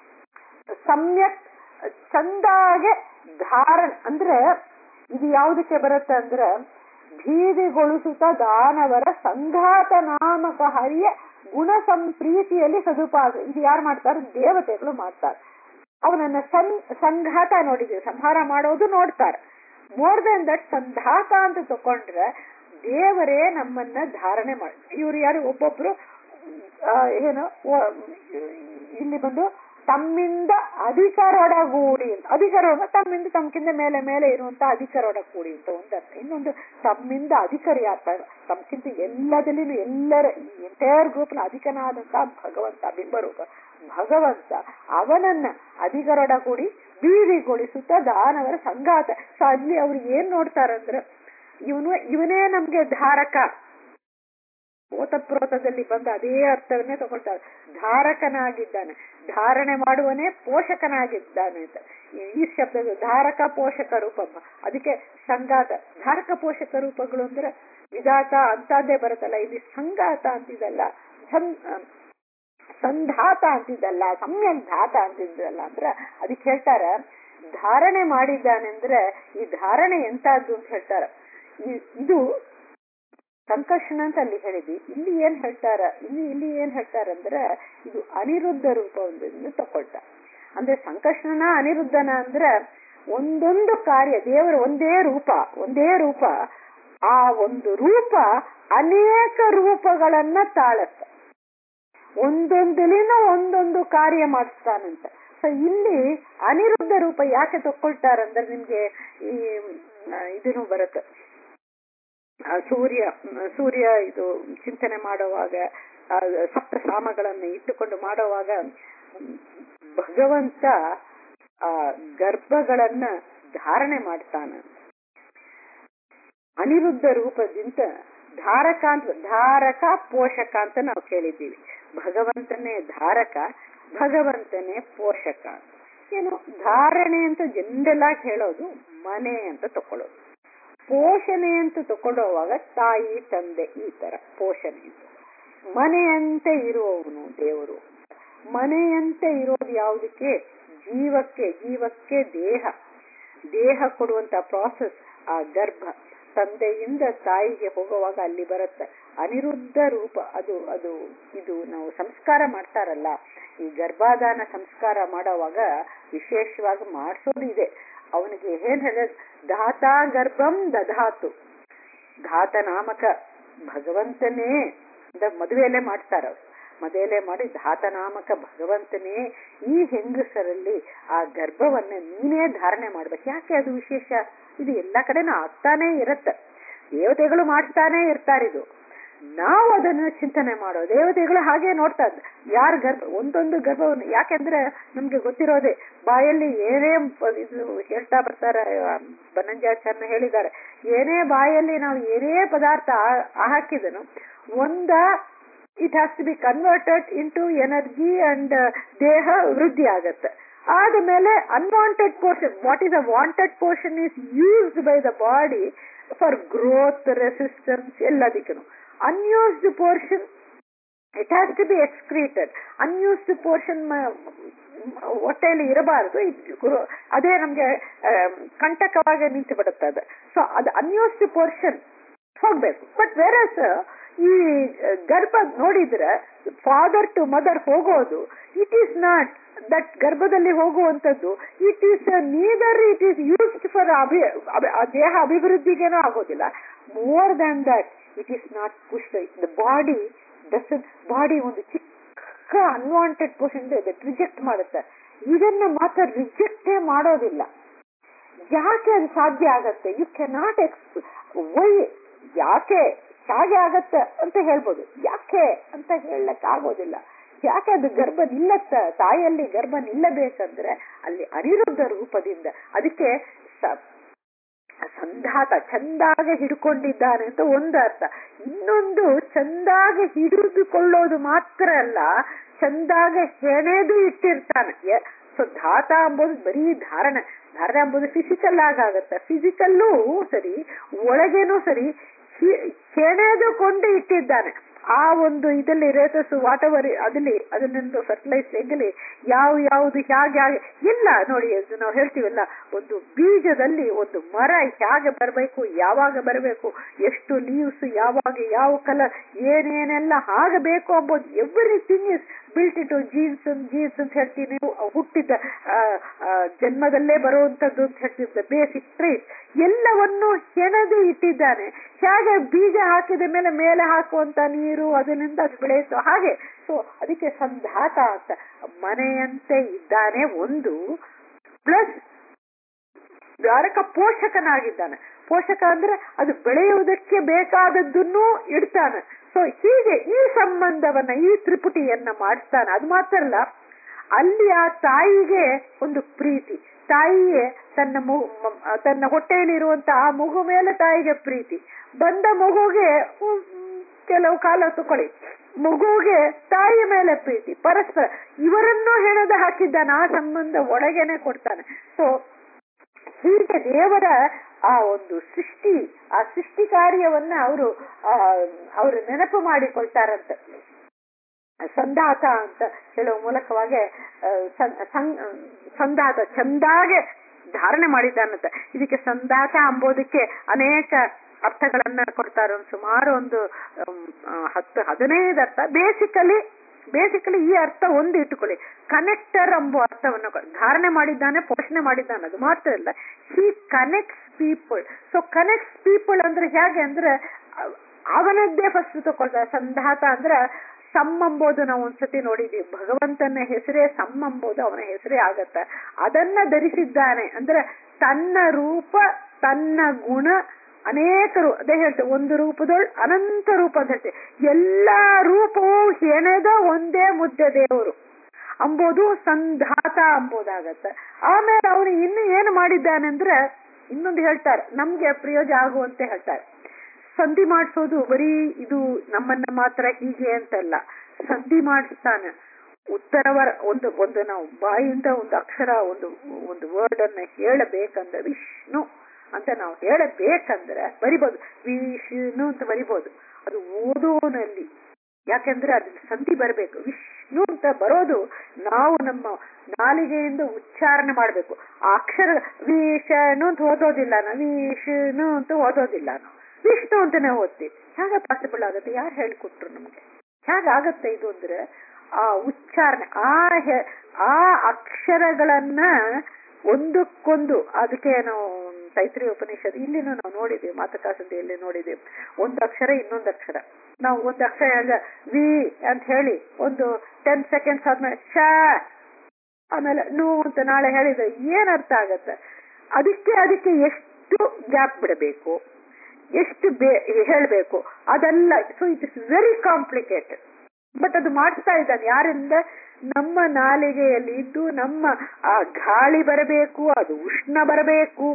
ಸಮ್ಯಕ್ ಚಂದಾಗೆ ಧಾರಣ ಅಂದ್ರೆ ಇದು ಯಾವುದಕ್ಕೆ ಬರುತ್ತೆ ಅಂದ್ರೆ ಭೀದಿಗೊಳಿಸುತ್ತ ದಾನವರ ಸಂಘಾತ ನಾಮಕ ಹರಿಯ ಗುಣ ಸಂಪ್ರೀತಿಯಲ್ಲಿ ಸದುಪಾಸ ಇದು ಯಾರು ಮಾಡ್ತಾರೆ ದೇವತೆಗಳು ಮಾಡ್ತಾರೆ ಅವನನ್ನ ಸಂ ಸಂಘಾತ ನೋಡಿದೀವಿ ಸಂಹಾರ ಮಾಡೋದು ನೋಡ್ತಾರೆ ಮೋರ್ ದನ್ ದಟ್ ಸಂಧಾತ ಅಂತ ತಕೊಂಡ್ರೆ ದೇವರೇ ನಮ್ಮನ್ನ ಧಾರಣೆ ಮಾಡಿ ಇವ್ರು ಯಾರು ಒಬ್ಬೊಬ್ರು ಆ, ಏನು ಓ- ಇಲ್ಲಿ ಬಂದು ತಮ್ಮಿಂದ ಅಧಿಕಾರೊಡಗೂಡಿ ಅಂತ ಅಧಿಕಾರ ಅಂದ್ರೆ ತಮ್ಮಿಂದ ತಮ್ಕಿಂದ ಮೇಲೆ ಮೇಲೆ ಇರುವಂತ ಅಧಿಕಾರೊಡಗೂಡಿ ಅಂತ ಒಂದರ್ಥ ಇನ್ನೊಂದು ತಮ್ಮಿಂದ ಅಧಿಕಾರಿ ಆಗ್ತಾರೆ ತಮ್ಕಿಂತ ಎಲ್ಲದಲ್ಲಿನೂ ಎಲ್ಲರ ಎಂಟೈರ್ ಗ್ರೂಪ್ನ ಅಧಿಕನಾದಂತ ಭಗವಂತ ಬಿಂಬರೂಪ ಭಗವಂತ ಅವನನ್ನ ಅಧಿಕಾರೊಡಗೂಡಿ ಬೀದಿಗೊಳಿಸುತ್ತ ದಾನವರ ಸಂಘಾತ ಸೊ ಅಲ್ಲಿ ಅವ್ರು ಏನ್ ನೋಡ್ತಾರಂದ್ರೆ ಇವನು ಇವನೇ ನಮ್ಗೆ ಧಾರಕ ಓತಪ್ರೋತದಲ್ಲಿ ಬಂದ ಅದೇ ಅರ್ಥವನ್ನೇ ತಗೊಳ್ತಾರೆ ಧಾರಕನಾಗಿದ್ದಾನೆ ಧಾರಣೆ ಮಾಡುವನೇ ಪೋಷಕನಾಗಿದ್ದಾನೆ ಅಂತ ಈ- ಈ ಶಬ್ದ ಧಾರಕ ಪೋಷಕ ರೂಪ ಅದಕ್ಕೆ ಸಂಗಾತ ಧಾರಕ ಪೋಷಕ ರೂಪಗಳು ಅಂದ್ರೆ ವಿಧಾತ ಅಂತದ್ದೇ ಬರುತ್ತಲ್ಲ ಇಲ್ಲಿ ಸಂಗಾತ ಅಂತಿದಲ್ಲ ಸಂ ಸಂಧಾತ ಅಂತಿದ್ದಲ್ಲ ಸಮ್ಯಕ್ ಧಾತ ಅಂತಿದ್ದಲ್ಲ ಅಂದ್ರೆ ಅದಕ್ಕೆ ಹೇಳ್ತಾರ ಧಾರಣೆ ಮಾಡಿದ್ದಾನೆ ಅಂದ್ರೆ ಈ ಧಾರಣೆ ಎಂತದ್ದು ಅಂತ ಹೇಳ್ತಾರ ಈ- ಇದು ಸಂಕರ್ಷಣ ಅಂತ ಅಲ್ಲಿ ಹೇಳಿದ್ವಿ ಇಲ್ಲಿ ಏನ್ ಹೇಳ್ತಾರ ಇಲ್ಲಿ ಇಲ್ಲಿ ಏನ್ ಹೇಳ್ತಾರಂದ್ರೆ ಇದು ಅನಿರುದ್ಧ ರೂಪವನ್ನು ತಕೊಳ್ತ ಅಂದ್ರೆ ಸಂಕರ್ಷಣ ಅನಿರುದ್ಧನ ಅಂದ್ರೆ ಒಂದೊಂದು ಕಾರ್ಯ ದೇವರ ಒಂದೇ ರೂಪ ಒಂದೇ ರೂಪ ಆ ಒಂದು ರೂಪ ಅನೇಕ ರೂಪಗಳನ್ನ ತಾಳತ್ತ ಒಂದೊಂದಲಿನ ಒಂದೊಂದು ಕಾರ್ಯ ಮಾಡಿಸ್ತಾನಂತ ಸೊ ಇಲ್ಲಿ ಅನಿರುದ್ಧ ರೂಪ ಯಾಕೆ ತಕೊಳ್ತಾರಂದ್ರೆ ನಿಮ್ಗೆ ಈ ಆ, ಇದನ್ನು ಬರುತ್ತೆ ಆ ಸೂರ್ಯ ಸೂರ್ಯ ಇದು ಚಿಂತನೆ ಮಾಡುವಾಗ ಆ ಸಪ್ತ ಸಾಮಗಳನ್ನು ಇಟ್ಟುಕೊಂಡು ಮಾಡುವಾಗ ಮ್, ಭಗವಂತ ಆ ಗರ್ಭಗಳನ್ನ ಧಾರಣೆ ಮಾಡ್ತಾನ ಅನಿರುದ್ಧ ರೂಪದಿಂದ ಧಾರಕ ಅಂತ ಧಾರಕ ಪೋಷಕ ಅಂತ ನಾವು ಕೇಳಿದ್ದೀವಿ ಭಗವಂತನೇ ಧಾರಕ ಭಗವಂತನೇ ಪೋಷಕ ಏನು ಧಾರಣೆ ಅಂತ ಜನರಲ್ ಆಗಿ ಹೇಳೋದು ಮನೆ ಅಂತ ತಕೊಳ್ಳೋದು ಪೋಷಣೆ ಅಂತ ತಕೊಳ್ಳುವಾಗ ತಾಯಿ ತಂದೆ ಈ ತರ ಪೋಷಣೆ ಅಂತ ಮನೆಯಂತೆ ಇರುವವನು ದೇವರು ಮನೆಯಂತೆ ಇರೋದು ಯಾವುದಕ್ಕೆ ಜೀವಕ್ಕೆ ಜೀವಕ್ಕೆ ದೇಹ ದೇಹ ಕೊಡುವಂತ ಪ್ರಾಸೆಸ್ ಆ ಗರ್ಭ ತಂದೆಯಿಂದ ತಾಯಿಗೆ ಹೋಗುವಾಗ ಅಲ್ಲಿ ಬರುತ್ತೆ ಅನಿರುದ್ಧ ರೂಪ ಅದು ಅದು ಇದು ನಾವು ಸಂಸ್ಕಾರ ಮಾಡ್ತಾರಲ್ಲ ಈ ಗರ್ಭಾಧಾನ ಸಂಸ್ಕಾರ ಮಾಡೋವಾಗ ವಿಶೇಷವಾಗಿ ಮಾಡಿಸೋದು ಇದೆ ಅವನಿಗೆ ಏನ್ ಹೇಳ ಧಾತಾ ಗರ್ಭಂ ದಧಾತು ಧಾತ ನಾಮಕ ಭಗವಂತನೇ ಅಂತ ಮದುವೆಯಲ್ಲೇ ಮಾಡ್ತಾರ ಅವ್ರು ಮದುವೆಯಲ್ಲೇ ಮಾಡಿ ಧಾತ ನಾಮಕ ಭಗವಂತನೇ ಈ ಹೆಂಗಸರಲ್ಲಿ ಆ ಗರ್ಭವನ್ನ ನೀನೇ ಧಾರಣೆ ಮಾಡ್ಬೇಕು ಯಾಕೆ ಅದು ವಿಶೇಷ ಇದು ಎಲ್ಲ ಕಡೆನೂ ಆಗ್ತಾನೆ ಇರತ್ತೆ ದೇವತೆಗಳು ಮಾಡ್ತಾನೆ ಇರ್ತಾರಿದು ನಾವು ಅದನ್ನು ಚಿಂತನೆ ಮಾಡೋ ದೇವತೆಗಳು ಹಾಗೆ ನೋಡ್ತಾ ಇದ್ದ ಯಾರ ಗರ್ಭ ಒಂದೊಂದು ಗರ್ಭವನ್ನು ಯಾಕೆಂದ್ರೆ ನಮ್ಗೆ ಗೊತ್ತಿರೋದೆ ಬಾಯಲ್ಲಿ ಏನೇ ಪ- ಇದು ಹೇಳ್ತಾ ಬರ್ತಾರೆ ಬನಂಜಾಚಾರ್ಯ ಹೇಳಿದ್ದಾರೆ ಏನೇ ಬಾಯಲ್ಲಿ ನಾವು ಏನೇ ಪದಾರ್ಥ ಆ- ಹಾಕಿದನು ಒಂದ it has to be converted into energy and ದೇಹ ವೃದ್ಧಿ ಆಗತ್ತೆ ಆದ್ಮೇಲೆ unwanted portion what is a wanted portion is used by the body for growth resistance ಎಲ್ಲದಕ್ಕೂ unused portion it has to be excreted unused portion ಹೊಟ್ಟೆಯಲ್ಲಿ ಇರಬಾರದು ಅದೇ ನಮ್ಗೆ ಆ, ಕಂಟಕವಾಗಿ ನಿಂತು ಬಿಡುತ್ತೆ ಅದು ಸೊ ಅದು ಅನ್ಯೂಸ್ಡ್ ಪೋರ್ಷನ್ ಹೋಗ್ಬೇಕು ಬಟ್ ವೇರಸ್ ಈ ಗರ್ಭ ನೋಡಿದ್ರೆ ಫಾದರ್ ಟು ಮದರ್ ಹೋಗೋದು ಇಟ್ ಈಸ್ ನಾಟ್ ದಟ್ ಗರ್ಭದಲ್ಲಿ ಹೋಗುವಂತದ್ದು it is neither it is used for ಅಭಿ ಅಭಿ- ಆ ದೇಹ ಅಭಿವೃದ್ಧಿಗೇನೂ ಆಗೋದಿಲ್ಲ more than that it is not pushed the body does body ಒಂದು ಚಿಕ್ಕ ಅನ್ವಾಂಟೆಡ್ ಪೋರ್ಷನ್ ದಟ್ ರಿಜೆಕ್ಟ್ ಮಾಡುತ್ತೆ ಇದನ್ನ ಮಾತ್ರ ರಿಜೆಕ್ಟೇ ಮಾಡೋದಿಲ್ಲ ಯಾಕೆ ಅದು ಸಾಧ್ಯ ಆಗತ್ತೆ ಯು ಕೆನಾಟ್ ಎಕ್ಸ್ ವೈ ಯಾಕೆ ಹೇಗೆ ಆಗತ್ತೆ ಅಂತ ಹೇಳ್ಬೋದು ಯಾಕೆ ಅಂತ ಹೇಳಕ್ ಆಗೋದಿಲ್ಲ ಯಾಕೆ ಅದು ಗರ್ಭ ನಿಲ್ಲತ್ತ ತಾಯಿಯಲ್ಲಿ ಗರ್ಭ ನಿಲ್ಲಬೇಕಂದ್ರೆ ಅಲ್ಲಿ ಅನಿರುದ್ಧ ರೂಪದಿಂದ ಅದಕ್ಕೆ ಸ- ಸಂಧಾತ ಚಂದಾಗೆ ಹಿಡ್ಕೊಂಡಿದ್ದಾನೆ ಅಂತ ಒಂದು ಅರ್ಥ ಇನ್ನೊಂದು ಚಂದಾಗೆ ಹಿಡಿದುಕೊಳ್ಳೋದು ಮಾತ್ರ ಅಲ್ಲ ಚಂದಾಗೆ ಹೆಣೆದು ಇಟ್ಟಿರ್ತಾನೆ ಸೊ ಧಾತ ಅಂಬೋದು ಬರೀ ಧಾರಣ ಧಾರಣ ಅಂಬೋದು ಫಿಸಿಕಲ್ ಆಗಾಗತ್ತೆ ಫಿಸಿಕಲ್ಲೂ ಸರಿ ಒಳಗೇನೂ ಸರಿ ಹೆಣೆದುಕೊಂಡು ಇಟ್ಟಿದ್ದಾನೆ ಆ ಒಂದು ಇದರಲ್ಲಿ ರೇತಸ್ ವಾಟ್ ಎವರ್ ಅದಲ್ಲಿ ಅದನ್ನೊಂದು ಫರ್ಟಿಲೈಸ್ ಎಗ್ಗಲಿ ಯಾವ ಯಾವುದು ಹೇಗೆ ಹೇಗೆ ಇಲ್ಲ ನೋಡಿ ಅದು ನಾವು ಹೇಳ್ತೀವಲ್ಲ ಒಂದು ಬೀಜದಲ್ಲಿ ಒಂದು ಮರ ಹೇಗೆ ಬರಬೇಕು ಯಾವಾಗ ಬರಬೇಕು ಎಷ್ಟು ಲೀವ್ಸ್ ಯಾವಾಗ ಯಾವ ಕಲರ್ ಏನೇನೆಲ್ಲ ಆಗಬೇಕು ಅಂಬೋದು everything is built into genes genes ಅಂತ ಹೇಳ್ತೀನಿ ಹುಟ್ಟಿದ ಜನ್ಮದಲ್ಲೇ ಬರುವಂತದ್ದು ಅಂತ ಹೇಳ್ತಿದ್ದ ಬೇಸಿಕ್ ಟ್ರೇಸ್ ಎಲ್ಲವನ್ನು ಹೆಣೆದು ಇಟ್ಟಿದ್ದಾನೆ ಹೇಗೆ ಬೀಜ ಹಾಕಿದ ಮೇಲೆ ಮೇಲೆ ಹಾಕುವಂತ ನೀರು ಅದರಿಂದ ಅದು ಬೆಳೆಯಿತು ಹಾಗೆ ಸೊ ಅದಕ್ಕೆ ಸಂಧಾತ ಅಂತ ಮನೆಯಂತೆ ಇದ್ದಾನೆ ಒಂದು ಪ್ಲಸ್ ದ್ವಾರಕ ಪೋಷಕನಾಗಿದ್ದಾನೆ ಪೋಷಕ ಅಂದ್ರೆ ಅದು ಬೆಳೆಯುವುದಕ್ಕೆ ಬೇಕಾದದ್ದನ್ನು ಇಡ್ತಾನೆ ಸೊ ಹೀಗೆ ಈ ಸಂಬಂಧವನ್ನ ಈ ತ್ರಿಪುಟಿಯನ್ನ ಮಾಡಿಸ್ತಾನೆ ಅದು ಮಾತ್ರ ಅಲ್ಲ ಅಲ್ಲಿ ಆ ತಾಯಿಗೆ ಒಂದು ಪ್ರೀತಿ ತಾಯಿಯೇ ತನ್ನ ಮಗು ತನ್ನ ಹೊಟ್ಟೆಯಲ್ಲಿರುವಂತ ಆ ಮಗು ಮೇಲೆ ತಾಯಿಗೆ ಪ್ರೀತಿ ಬಂದ ಮಗುಗೆ ಕೆಲವು ಕಾಲ ತಕೊಳ್ಳಿ ಮಗುವಿಗೆ ತಾಯಿಯ ಮೇಲೆ ಪ್ರೀತಿ ಪರಸ್ಪರ ಇವರನ್ನು ಹೆಣೆದು ಹಾಕಿದ್ದಾನೆ ಆ ಸಂಬಂಧ ಒಳಗೇನೆ ಕೊಡ್ತಾನೆ ಸೊ ಹೀಗೆ ದೇವರ ಆ ಒಂದು ಸೃಷ್ಟಿ ಆ ಸೃಷ್ಟಿ ಕಾರ್ಯವನ್ನ ಅವರು ಅವರು ನೆನಪು ಮಾಡಿಕೊಳ್ತಾರಂತೆ ಸಂಧಾತ ಅಂತ ಹೇಳುವ ಮೂಲಕವಾಗಿ ಸಂಧಾತ ಚಂದಾಗೆ ಧಾರಣೆ ಮಾಡಿದ್ದಾನಂತ ಇದಕ್ಕೆ ಸಂಧಾತ ಅಂಬೋದಕ್ಕೆ ಅನೇಕ ಅರ್ಥಗಳನ್ನ ಕೊಡ್ತಾರೆ ಒಂದು ಸುಮಾರು ಒಂದು ಹತ್ತು ಹದಿನೈದು ಅರ್ಥ ಬೇಸಿಕಲಿ ಬೇಸಿಕಲಿ ಈ ಅರ್ಥ ಒಂದು ಇಟ್ಟುಕೊಳ್ಳಿ ಕನೆಕ್ಟರ್ ಎಂಬ ಅರ್ಥವನ್ನು ಧಾರಣೆ ಮಾಡಿದ್ದಾನೆ ಪೋಷಣೆ ಮಾಡಿದ್ದಾನೆ ಅದು ಮಾತ್ರ ಅಲ್ಲ he connects people so connects people ಅಂದ್ರೆ ಹೇಗೆ ಅಂದ್ರೆ ಅವನದ್ದೇ ಫಸ್ಟ್ ತಗೊಳ್ತಾರೆ ಸಂಧಾತ ಅಂದ್ರೆ ಸಮ್ ಎಂಬುದು ನಾವು ಒಂದ್ಸತಿ ನೋಡಿದೀವಿ ಭಗವಂತನ ಹೆಸರೇ ಸಮ್ ಎಂಬುದು ಅವನ ಹೆಸರೇ ಆಗತ್ತ ಅದನ್ನ ಧರಿಸಿದ್ದಾನೆ ಅಂದ್ರೆ ತನ್ನ ರೂಪ ತನ್ನ ಗುಣ ಅನೇಕರು ಅದೇ ಹೇಳ್ತೇವೆ ಒಂದು ರೂಪದೊಳ್ ಅನಂತ ರೂಪ ಅಂತ ಹೇಳ್ತೇವೆ ಎಲ್ಲಾ ರೂಪವೂ ಏನೇದೋ ಒಂದೇ ಮುದ್ದೆ ದೇವರು ಅಂಬೋದು ಸಂಧಾತ ಅಂಬೋದಾಗತ್ತ ಆಮೇಲೆ ಅವನು ಇನ್ನು ಏನು ಮಾಡಿದ್ದಾನೆ ಅಂದ್ರೆ ಇನ್ನೊಂದು ಹೇಳ್ತಾರೆ ನಮ್ಗೆ ಪ್ರಯೋಜನ ಆಗುವಂತೆ ಹೇಳ್ತಾರೆ ಸಂಧಿ ಮಾಡಿಸೋದು ಬರೀ ಇದು ನಮ್ಮನ್ನ ಮಾತ್ರ ಹೀಗೆ ಅಂತಲ್ಲ ಸಂಧಿ ಮಾಡಿಸ್ತಾನೆ ಉತ್ತರವರ ಒಂದು ಒಂದು ನಾವು ಬಾಯಿಂದ ಒಂದು ಅಕ್ಷರ ಒಂದು ಒಂದು ವರ್ಡ್ ಅನ್ನ ಹೇಳಬೇಕಂದ್ರೆ ವಿಷ್ಣು ಅಂತ ನಾವು ಹೇಳಬೇಕಂದ್ರೆ ಬರಿಬೋದು ವಿಷ್ಣು ಅಂತ ಬರಿಬೋದು ಅದು ಓದೋನಲ್ಲಿ ಯಾಕೆಂದ್ರೆ ಅದ್ರ ಸಂಧಿ ಬರಬೇಕು ವಿಷ್ಣು ಅಂತ ಬರೋದು ನಾವು ನಮ್ಮ ನಾಲಿಗೆಯಿಂದ ಉಚ್ಚಾರಣೆ ಮಾಡಬೇಕು ಆ ಅಕ್ಷರ ವಿಷ್ಣು ಅಂತ ಓದೋದಿಲ್ಲ ನಾವು ವಿಷ್ಣು ಅಂತ ಓದೋದಿಲ್ಲ ನಾವು ವಿಷ್ಣು ಅಂತಾನೆ ಓದ್ತೀವಿ ಹೇಗೆ ಪಾಸಿಬಲ್ ಆಗುತ್ತೆ ಯಾರು ಹೇಳಿಕೊಟ್ರು ನಮಗೆ ಹೇಗಾಗತ್ತೆ ಇದು ಅಂದ್ರೆ ಆ ಉಚ್ಚಾರಣೆ ಆ ಆ ಅಕ್ಷರಗಳನ್ನ ಒಂದಕ್ಕೊಂದು ಅದಕ್ಕೆ ನಾವು ತೈತ್ರಿ ಉಪನಿಷತ್ ಇಲ್ಲಿನೂ ನಾವು ನೋಡಿದ್ದೀವಿ ಮಾತುಕಾಸಂಧಿಯಲ್ಲಿ ನೋಡಿದ್ದೀವಿ ಒಂದು ಅಕ್ಷರ ಇನ್ನೊಂದು ಅಕ್ಷರ ನಾವು ಒಂದು ಅಕ್ಷರ ಹೇಳಿದ ವಿ ಅಂತ ಹೇಳಿ ಒಂದು ಟೆನ್ ಸೆಕೆಂಡ್ಸ್ ಆದ್ಮೇಲೆ ಶ ಆಮೇಲೆ ನೂ ಅಂತ ನಾಳೆ ಹೇಳಿದ್ರೆ ಏನ್ ಅರ್ಥ ಆಗತ್ತೆ ಅದಕ್ಕೆ ಅದಕ್ಕೆ ಎಷ್ಟು ಗ್ಯಾಪ್ ಬಿಡಬೇಕು ಎಷ್ಟು ಬೇ ಹೇಳಬೇಕು ಅದೆಲ್ಲ so it is very complicated but ಅದು ಮಾಡಿಸ್ತಾ ಇದ್ದಾನೆ ಯಾರಿಂದ ನಮ್ಮ ನಾಲಿಗೆಯಲ್ಲಿ ಇದ್ದು ನಮ್ಮ ಆ ಗಾಳಿ ಬರಬೇಕು ಅದು ಉಷ್ಣ ಬರಬೇಕು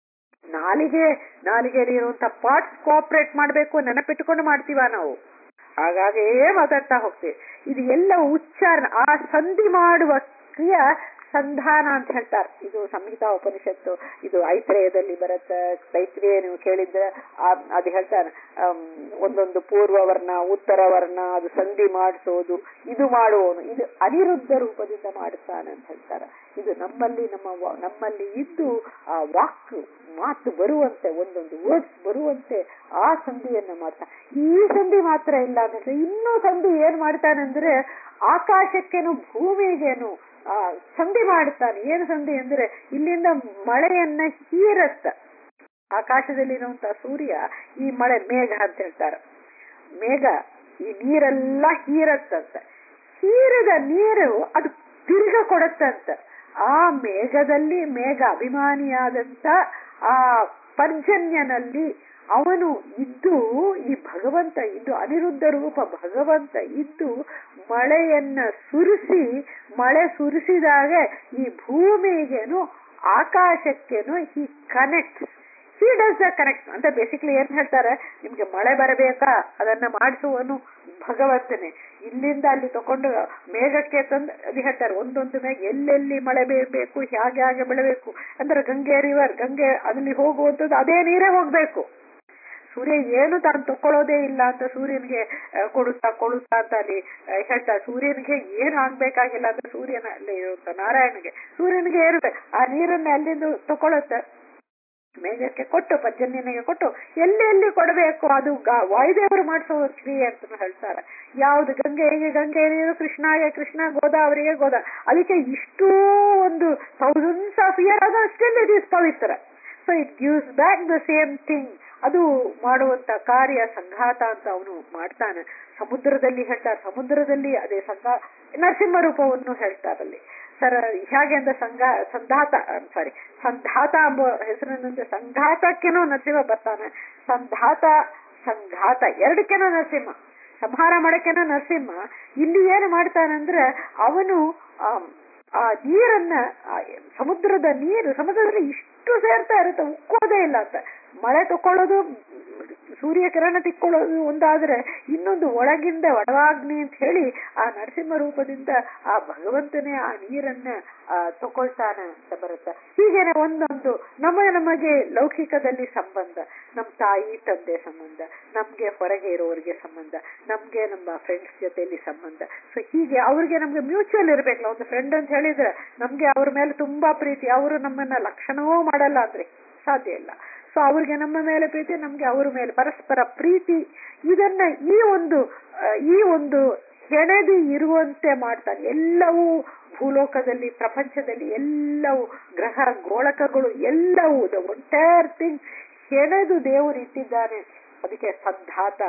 ನಾಲಿಗೆ ನಾಲಿಗೆಯಲ್ಲಿ ಇರುವಂತ ಪಾರ್ಟ್ಸ್ ಕೋಆಪರೇಟ್ ಮಾಡಬೇಕು ನೆನಪಿಟ್ಟುಕೊಂಡು ಮಾಡ್ತೀವ ನಾವು ಹಾಗಾಗೇ ಮಾತಾಡ್ತಾ ಹೋಗ್ತೀವಿ ಇದು ಎಲ್ಲ ಉಚ್ಚಾರಣ ಆ ಸಂಧಿ ಮಾಡುವ ಕ್ರಿಯೆ ಸಂಧಾನ ಅಂತ ಹೇಳ್ತಾರೆ ಇದು ಸಂಹಿತಾ ಉಪನಿಷತ್ತು ಇದು ಐತ್ರೇಯದಲ್ಲಿ ಬರುತ್ತೆ ತೈತ್ರೇಯ ನೀವು ಕೇಳಿದ್ರೆ ಅದು ಹೇಳ್ತಾರೆ ಒಂದೊಂದು ಪೂರ್ವ ವರ್ಣ ಉತ್ತರ ವರ್ಣ ಅದು ಸಂಧಿ ಮಾಡಿಸೋದು ಇದು ಮಾಡುವವನು ಇದು ಅನಿರುದ್ಧ ರೂಪದಿಂದ ಮಾಡುತ್ತಾನೆ ಅಂತ ಹೇಳ್ತಾರೆ ಇದು ನಮ್ಮಲ್ಲಿ ನಮ್ಮ ನಮ್ಮಲ್ಲಿ ಇದ್ದು ಆ ವಾಕ್ ಮಾತು ಬರುವಂತೆ ಒಂದೊಂದು ವರ್ಡ್ಸ್ ಬರುವಂತೆ ಆ ಸಂಧಿಯನ್ನ ಮಾಡ್ತಾನೆ ಈ ಸಂಧಿ ಮಾತ್ರ ಇಲ್ಲ ಅಂದ್ರೆ ಇನ್ನೂ ಸಂಧಿ ಏನ್ ಮಾಡ್ತಾನೆ ಅಂದ್ರೆ ಆಕಾಶಕ್ಕೇನು ಭೂಮಿಗೇನು ಆ ಸಂಧಿ ಮಾಡುತ್ತಾನೆ ಏನು ಸಂಧಿ ಅಂದ್ರೆ ಇಲ್ಲಿಂದ ಮಳೆಯನ್ನ ಹೀರತ್ತ ಆಕಾಶದಲ್ಲಿರುವಂತ ಸೂರ್ಯ ಈ ಮಳೆ ಮೇಘ ಅಂತ ಹೇಳ್ತಾರೆ ಮೇಘ ಈ ನೀರೆಲ್ಲ ಹೀರತ್ತಂತ ಹೀರಿದ ನೀರು ಅದು ತಿರುಗ ಕೊಡತ್ತಂತ ಆ ಮೇಘದಲ್ಲಿ ಮೇಘ ಅಭಿಮಾನಿಯಾದಂತ ಆ ಪರ್ಜನ್ಯನಲ್ಲಿ ಅವನು ಇದ್ದು ಈ ಭಗವಂತ ಇದ್ದು ಅನಿರುದ್ಧ ರೂಪ ಭಗವಂತ ಇದ್ದು ಮಳೆಯನ್ನ ಸುರಿಸಿ ಮಳೆ ಸುರಿಸಿದಾಗ ಈ ಭೂಮಿಗೇನು ಆಕಾಶಕ್ಕೇನು ಈ connect he does the correct ಅಂತ ಬೇಸಿಕ್ಲಿ ಏನ್ ಹೇಳ್ತಾರೆ ನಿಮ್ಗೆ ಮಳೆ ಬರಬೇಕಾ ಅದನ್ನ ಮಾಡಿಸುವನು ಭಗವಂತನೇ ಇಲ್ಲಿಂದ ಅಲ್ಲಿ ತಕೊಂಡು ಮೇಘಕ್ಕೆ ತಂದು ಅದು ಹೇಳ್ತಾರೆ ಒಂದೊಂದು ಮೇಘ ಎಲ್ಲೆಲ್ಲಿ ಮಳೆ ಬೀಳ್ಬೇಕು ಹೇಗೆ ಹೇಗೆ ಬೆಳಬೇಕು ಅಂದ್ರೆ ಗಂಗೆ ರಿವರ್ ಗಂಗೆ ಅಲ್ಲಿ ಹೋಗುವಂಥದ್ದು ಅದೇ ನೀರೇ ಹೋಗ್ಬೇಕು ಸೂರ್ಯ ಏನು ತಾನು ತಕೊಳ್ಳೋದೇ ಇಲ್ಲ ಅಂತ ಸೂರ್ಯನಿಗೆ ಆ, ಕೊಡುತ್ತಾ ಕೊಡುತ್ತಾ ಅಂತ ಅಲ್ಲಿ ಆ, ಹೇಳ್ತಾರೆ ಸೂರ್ಯನಿಗೆ ಏನು ಆಗ್ಬೇಕಾಗಿಲ್ಲ ಅಂದ್ರೆ ಸೂರ್ಯನ ಅಲ್ಲಿ ಇರುವಂತ ನಾರಾಯಣಗೆ ಸೂರ್ಯನಿಗೆ ಏರ್ಬೇಕು ಆ ನೀರನ್ನ ಅಲ್ಲಿಂದ ತಕೊಳ್ಳುತ್ತೆ ಮೇಘಕ್ಕೆ ಕೊಟ್ಟು ಪರ್ಜನ್ಯನಿಗೆ ಕೊಟ್ಟು ಎಲ್ಲಿ ಎಲ್ಲಿ ಕೊಡಬೇಕು ಅದು ಗಾ- ವಾಯುದೇವರು ಮಾಡಿಸೋ ಕ್ರಿಯೆ ಅಂತ ಹೇಳ್ತಾರೆ ಯಾವ್ದು ಗಂಗೆಗೆ ಗಂಗೆ ನೀರು ಕೃಷ್ಣಗೆ ಕೃಷ್ಣ ಗೋದಾವರಿಗೆ ಗೋದಾ ಅದಕ್ಕೆ ಇಷ್ಟೂ ಒಂದು ಥೌಸಂಡ್ಸ್ ಆಫ್ ಇಯರ್ ಅದು ಸ್ಟಿಲ್ ಇಟ್ ಈಸ್ ಪವಿತ್ರ so it gives back the same thing ಅದು ಮಾಡುವಂತ ಕಾರ್ಯ ಸಂಘಾತ ಅಂತ ಅವನು ಮಾಡ್ತಾನೆ ಸಮುದ್ರದಲ್ಲಿ ಹೇಳ್ತಾರೆ ಸಮುದ್ರದಲ್ಲಿ ಅದೇ ಸಂಘ ನರಸಿಂಹ ರೂಪವನ್ನು ಹೇಳ್ತಾರಲ್ಲಿ ಸರ್ ಹೇಗೆ ಅಂತ ಸಂಘ ಸಂಧಾತ ಸಾರಿ ಸಂಧಾತ ಎಂಬ ಹೆಸರಿನಿಂದ ಸಂಘಾತಕ್ಕೇನೋ ನರಸಿಂಹ ಬರ್ತಾನೆ ಸಂಧಾತ ಸಂಘಾತ ಎರಡಕ್ಕೇನೋ ನರಸಿಂಹ ಸಂಹಾರ ಮಾಡಕ್ಕೇನೋ ನರಸಿಂಹ ಇಲ್ಲಿ ಏನು ಮಾಡ್ತಾನಂದ್ರೆ ಅವನು ಆಮ್, ಆ ನೀರನ್ನ ಆ ಸಮುದ್ರದ ನೀರು ಸಮುದ್ರದಲ್ಲಿ ಇಷ್ಟು ಸೇರ್ತಾ ಇರುತ್ತೆ ಉಕ್ಕೋದೇ ಇಲ್ಲ ಅಂತ ಮಳೆ ತಕೊಳ್ಳೋದು ಸೂರ್ಯ ಕಿರಣ ತಿಕ್ಕೊಳ್ಳೋದು ಒಂದಾದ್ರೆ ಇನ್ನೊಂದು ಒಳಗಿಂದ ಒಡವಾಗ್ನಿ ಅಂತ ಹೇಳಿ ಆ ನರಸಿಂಹ ರೂಪದಿಂದ ಆ ಭಗವಂತನೇ ಆ ನೀರನ್ನ ಆ ತಕೊಳ್ತಾನ ಅಂತ ಬರುತ್ತೆ ಹೀಗೇನೆ ಒಂದೊಂದು ನಮ್ಮ ನಮಗೆ ಲೌಕಿಕದಲ್ಲಿ ಸಂಬಂಧ ನಮ್ಮ ತಾಯಿ ತಂದೆ ಸಂಬಂಧ ನಮ್ಗೆ ಹೊರಗೆ ಇರೋರಿಗೆ ಸಂಬಂಧ ನಮ್ಗೆ ನಮ್ಮ ಫ್ರೆಂಡ್ಸ್ ಜೊತೆಯಲ್ಲಿ ಸಂಬಂಧ ಸೊ ಹೀಗೆ ಅವ್ರಿಗೆ ನಮ್ಗೆ ಮ್ಯೂಚುವಲ್ ಇರ್ಬೇಕಲ್ಲ ಒಂದು ಫ್ರೆಂಡ್ ಅಂತ ಹೇಳಿದ್ರೆ ನಮ್ಗೆ ಅವ್ರ ಮೇಲೆ ತುಂಬಾ ಪ್ರೀತಿ ಅವರು ನಮ್ಮನ್ನ ಲಕ್ಷಣವೂ ಮಾಡಲ್ಲ ಅಂದ್ರೆ ಸಾಧ್ಯ ಇಲ್ಲ ಸೊ ಅವ್ರಿಗೆ ನಮ್ಮ ಮೇಲೆ ಪ್ರೀತಿ ನಮ್ಗೆ ಅವ್ರ ಮೇಲೆ ಪರಸ್ಪರ ಪ್ರೀತಿ ಇದನ್ನ ಈ ಒಂದು ಆ, ಈ ಒಂದು ಹೆಣೆದು ಇರುವಂತೆ ಮಾಡ್ತಾನೆ ಎಲ್ಲವೂ ಭೂಲೋಕದಲ್ಲಿ ಪ್ರಪಂಚದಲ್ಲಿ ಎಲ್ಲವೂ ಗ್ರಹ ಗೋಳಕಗಳು ಎಲ್ಲವೂ ದ ಒಂಟೈರ್ ಥಿಂಗ್ ಹೆಣೆದು ದೇವರು ಇಟ್ಟಿದ್ದಾನೆ ಅದಕ್ಕೆ ಸಂಧಾತ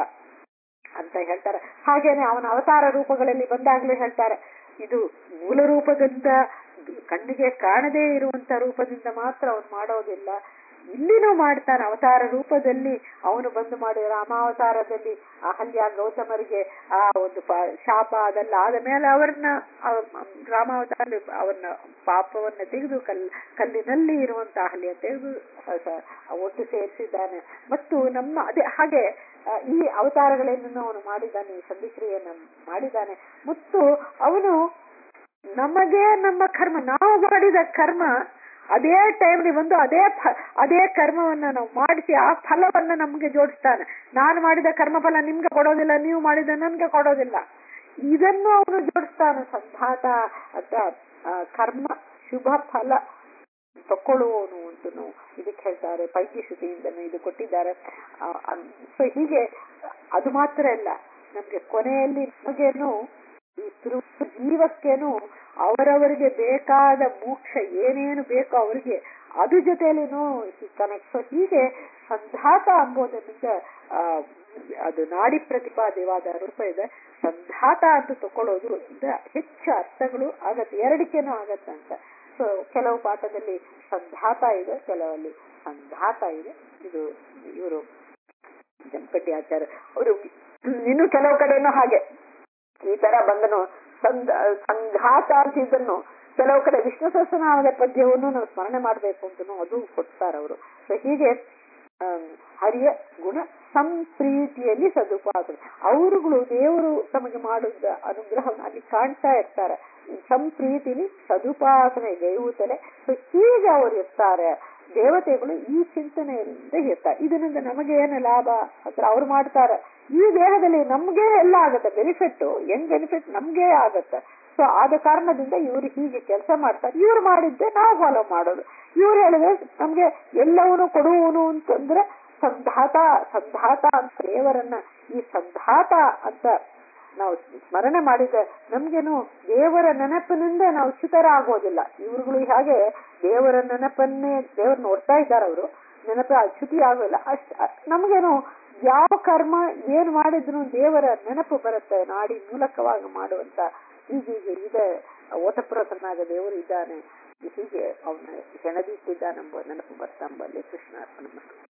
ಅಂತ ಹೇಳ್ತಾರೆ ಹಾಗೇನೆ ಅವನ ಅವತಾರ ರೂಪಗಳಲ್ಲಿ ಬಂದಾಗ್ಲೂ ಹೇಳ್ತಾರೆ ಇದು ಮೂಲ ರೂಪದಿಂದ ಕಣ್ಣಿಗೆ ಕಾಣದೇ ಇರುವಂತ ರೂಪದಿಂದ ಮಾತ್ರ ಅವನು ಮಾಡೋದಿಲ್ಲ ಇಲ್ಲಿನೂ ಮಾಡ್ತಾನೆ ಅವತಾರ ರೂಪದಲ್ಲಿ ಅವನು ಬಂದು ಮಾಡಿ ರಾಮಾವತಾರದಲ್ಲಿ ಅಹಲ್ಯ ಗೌತಮರಿಗೆ ಆ ಒಂದು ಪ- ಶಾಪ ಅದೆಲ್ಲ ಆದ ಮೇಲೆ ಅವರನ್ನ ರಾಮಾವತಾರ ಅವನ್ನ ಪಾಪವನ್ನ ತೆಗೆದು ಕಲ್ ಕಲ್ಲಿನಲ್ಲಿ ಇರುವಂತ ಅಹಲ್ಯ ತೆಗೆದು ಅ, ಸ- ಒಟ್ಟು ಸೇರಿಸಿದ್ದಾನೆ ಮತ್ತು ನಮ್ಮ ಅದೇ ಹಾಗೆ ಆ, ಈ ಅವತಾರಗಳನ್ನು ಅವನು ಮಾಡಿದ್ದಾನೆ ಈ ಸಂಧಿಕ್ರಿಯೆಯನ್ನು ಮಾಡಿದ್ದಾನೆ ಮತ್ತು ಅವನು ನಮಗೆ ನಮ್ಮ ಕರ್ಮ ನಾವು ಮಾಡಿದ ಕರ್ಮ ಅದೇ ಟೈಮ್ಲಿ ಬಂದು ಅದೇ ಫ- ಅದೇ ಕರ್ಮವನ್ನ ನಾವು ಮಾಡಿಸಿ ಆ ಫಲವನ್ನ ನಮ್ಗೆ ಜೋಡಿಸ್ತಾನೆ ನಾನು ಮಾಡಿದ ಕರ್ಮ ಫಲ ನಿಮ್ಗೆ ಕೊಡೋದಿಲ್ಲ ನೀವು ಮಾಡಿದ ನನ್ಗೆ ಕೊಡೋದಿಲ್ಲ ಇದನ್ನು ಅವನು ಜೋಡಿಸ್ತಾನೆ ಸಂಧಾತ ಅಂತ ಆ, ಕರ್ಮ ಶುಭ ಫಲ ತಕೊಳ್ಳುವವನು ಅಂತನು ಇದಕ್ಕೆ ಹೇಳ್ತಾರೆ ಪೈಕಿ ಶ್ರುತಿಯಿಂದನೂ ಇದು ಕೊಟ್ಟಿದ್ದಾರೆ ಸೊ ಹೀಗೆ ಅದು ಮಾತ್ರ ಅಲ್ಲ ನಮ್ಗೆ ಕೊನೆಯಲ್ಲಿ ನಮಗೇನು ಈ ತಿರು- ಜೀವಕ್ಕೇನು ಅವರವರಿಗೆ ಬೇಕಾದ ಮೋಕ್ಷ ಏನೇನು ಬೇಕೋ ಅವರಿಗೆ ಅದು ಜೊತೆಯಲ್ಲಿನೂ ಕನೆಕ್ಟ್ ಸೊ ಹೀಗೆ ಸಂಧಾತ ಅಂಬೋದರಿಂದ ಆ, ಅದು ನಾಡಿ ಪ್ರತಿಪಾದ್ಯವಾದ ರೂಪ ಇದೆ ಸಂಧಾತ ಅಂತ ತಕೊಳ್ಳೋದು ಇಂದ ಹೆಚ್ಚು ಅರ್ಥಗಳು ಆಗತ್ತೆ ಎರಡಕ್ಕೇನೂ ಆಗತ್ತೆ ಅಂತ ಸೊ ಕೆಲವು ಪಾಠದಲ್ಲಿ ಸಂಧಾತ ಇದೆ ಕೆಲವಲ್ಲಿ ಸಂಧಾತ ಇದೆ ಇದು ಇವರು ಜಂಪಟ್ಟಿ ಆಚಾರ್ಯ ಅವರು ಇನ್ನು ಕೆಲವು ಕಡೆನೂ ಹಾಗೆ ಈ ತರ ಬಂದನು ಸಂಧ ಸಂಘಾತ ಅಂತ ಇದನ್ನು ಕೆಲವು ಕಡೆ ವಿಷ್ಣು ಸಹಸ್ರನಾಮದ ಪದ್ಯವನ್ನು ನಾವು ಸ್ಮರಣೆ ಮಾಡಬೇಕು ಅಂತನೂ ಅದು ಕೊಡ್ತಾರೆ ಅವರು ಸೊ ಹೀಗೆ ಆಮ್, ಹರಿಯ ಗುಣ ಸಂಪ್ರೀತಿಯಲ್ಲಿ ಸದುಪಾಸನೆ ಅವರುಗಳು ದೇವರು ತಮಗೆ ಮಾಡಿದ ಅನುಗ್ರಹವನ್ನು ಅಲ್ಲಿ ಕಾಣ್ತಾ ಇರ್ತಾರೆ ಸಂಪ್ರೀತಿಲಿ ಸದುಪಾಸನೆ ಗೈಯುತ್ತಲೇ ಸೊ ಹೀಗೆ ಅವರು ಇರ್ತಾರೆ ದೇವತೆಗಳು ಈ ಚಿಂತನೆಯಿಂದ ಇರ್ತಾರೆ ಇದರಿಂದ ನಮಗೆ ಏನು ಲಾಭ ಅಂದ್ರೆ ಅವ್ರು ಮಾಡ್ತಾರೆ ಈ ದೇಹದಲ್ಲಿ ನಮ್ಗೆ ಎಲ್ಲ ಆಗತ್ತೆ ಬೆನಿಫಿಟ್ ಏನ್ ಬೆನಿಫಿಟ್ ನಮ್ಗೆ ಆಗತ್ತೆ ಸೊ ಆದ ಕಾರಣದಿಂದ ಇವರು ಹೀಗೆ ಕೆಲಸ ಮಾಡ್ತಾರೆ ಇವ್ರು ಮಾಡಿದ್ದೆ ನಾವು ಫಾಲೋ ಮಾಡೋದು ಇವ್ರು ಹೇಳಿದ್ರೆ ನಮ್ಗೆ ಎಲ್ಲವನ್ನೂ ಕೊಡುವನು ಅಂತಂದ್ರೆ ಸಂಧಾತ ಸಂಧಾತ ಅಂತ ದೇವರನ್ನ ಈ ಸಂಧಾತ ಅಂತ ನಾವು ಸ್ಮರಣೆ ಮಾಡಿದ ನಮ್ಗೇನು ದೇವರ ನೆನಪಿನಿಂದ ನಾವು ಚ್ಯುತರ ಆಗೋದಿಲ್ಲ ಇವ್ರುಗಳು ಹಾಗೆ ದೇವರ ನೆನಪನ್ನೇ ದೇವ್ರ ನೋಡ್ತಾ ಇದ್ದಾರೆ ಅವರು ನೆನಪು ಚ್ಯುತಿ ಆಗೋಲ್ಲ ಅಷ್ಟ್ ಅ- ನಮ್ಗೇನು ಯಾವ ಕರ್ಮ ಏನ್ ಮಾಡಿದ್ರು ದೇವರ ನೆನಪು ಬರುತ್ತೆ ನಾಡಿ ಮೂಲಕವಾಗಿ ಮಾಡುವಂತ ಹೀಗೆ ಇದೆ ಓತಪ್ರೋತನಾಗ ದೇವರು ಇದ್ದಾನೆ ಹೀಗೆ ಅವನ ಹೆಣದಿಟ್ಟಿದ್ದಾನೆಂಬ ನೆನಪು ಬರ್ತಾ ಎಂಬಲ್ಲಿ ಕೃಷ್ಣ ಅರ್ಪಣೆ ಮಾಡ್ತಾರೆ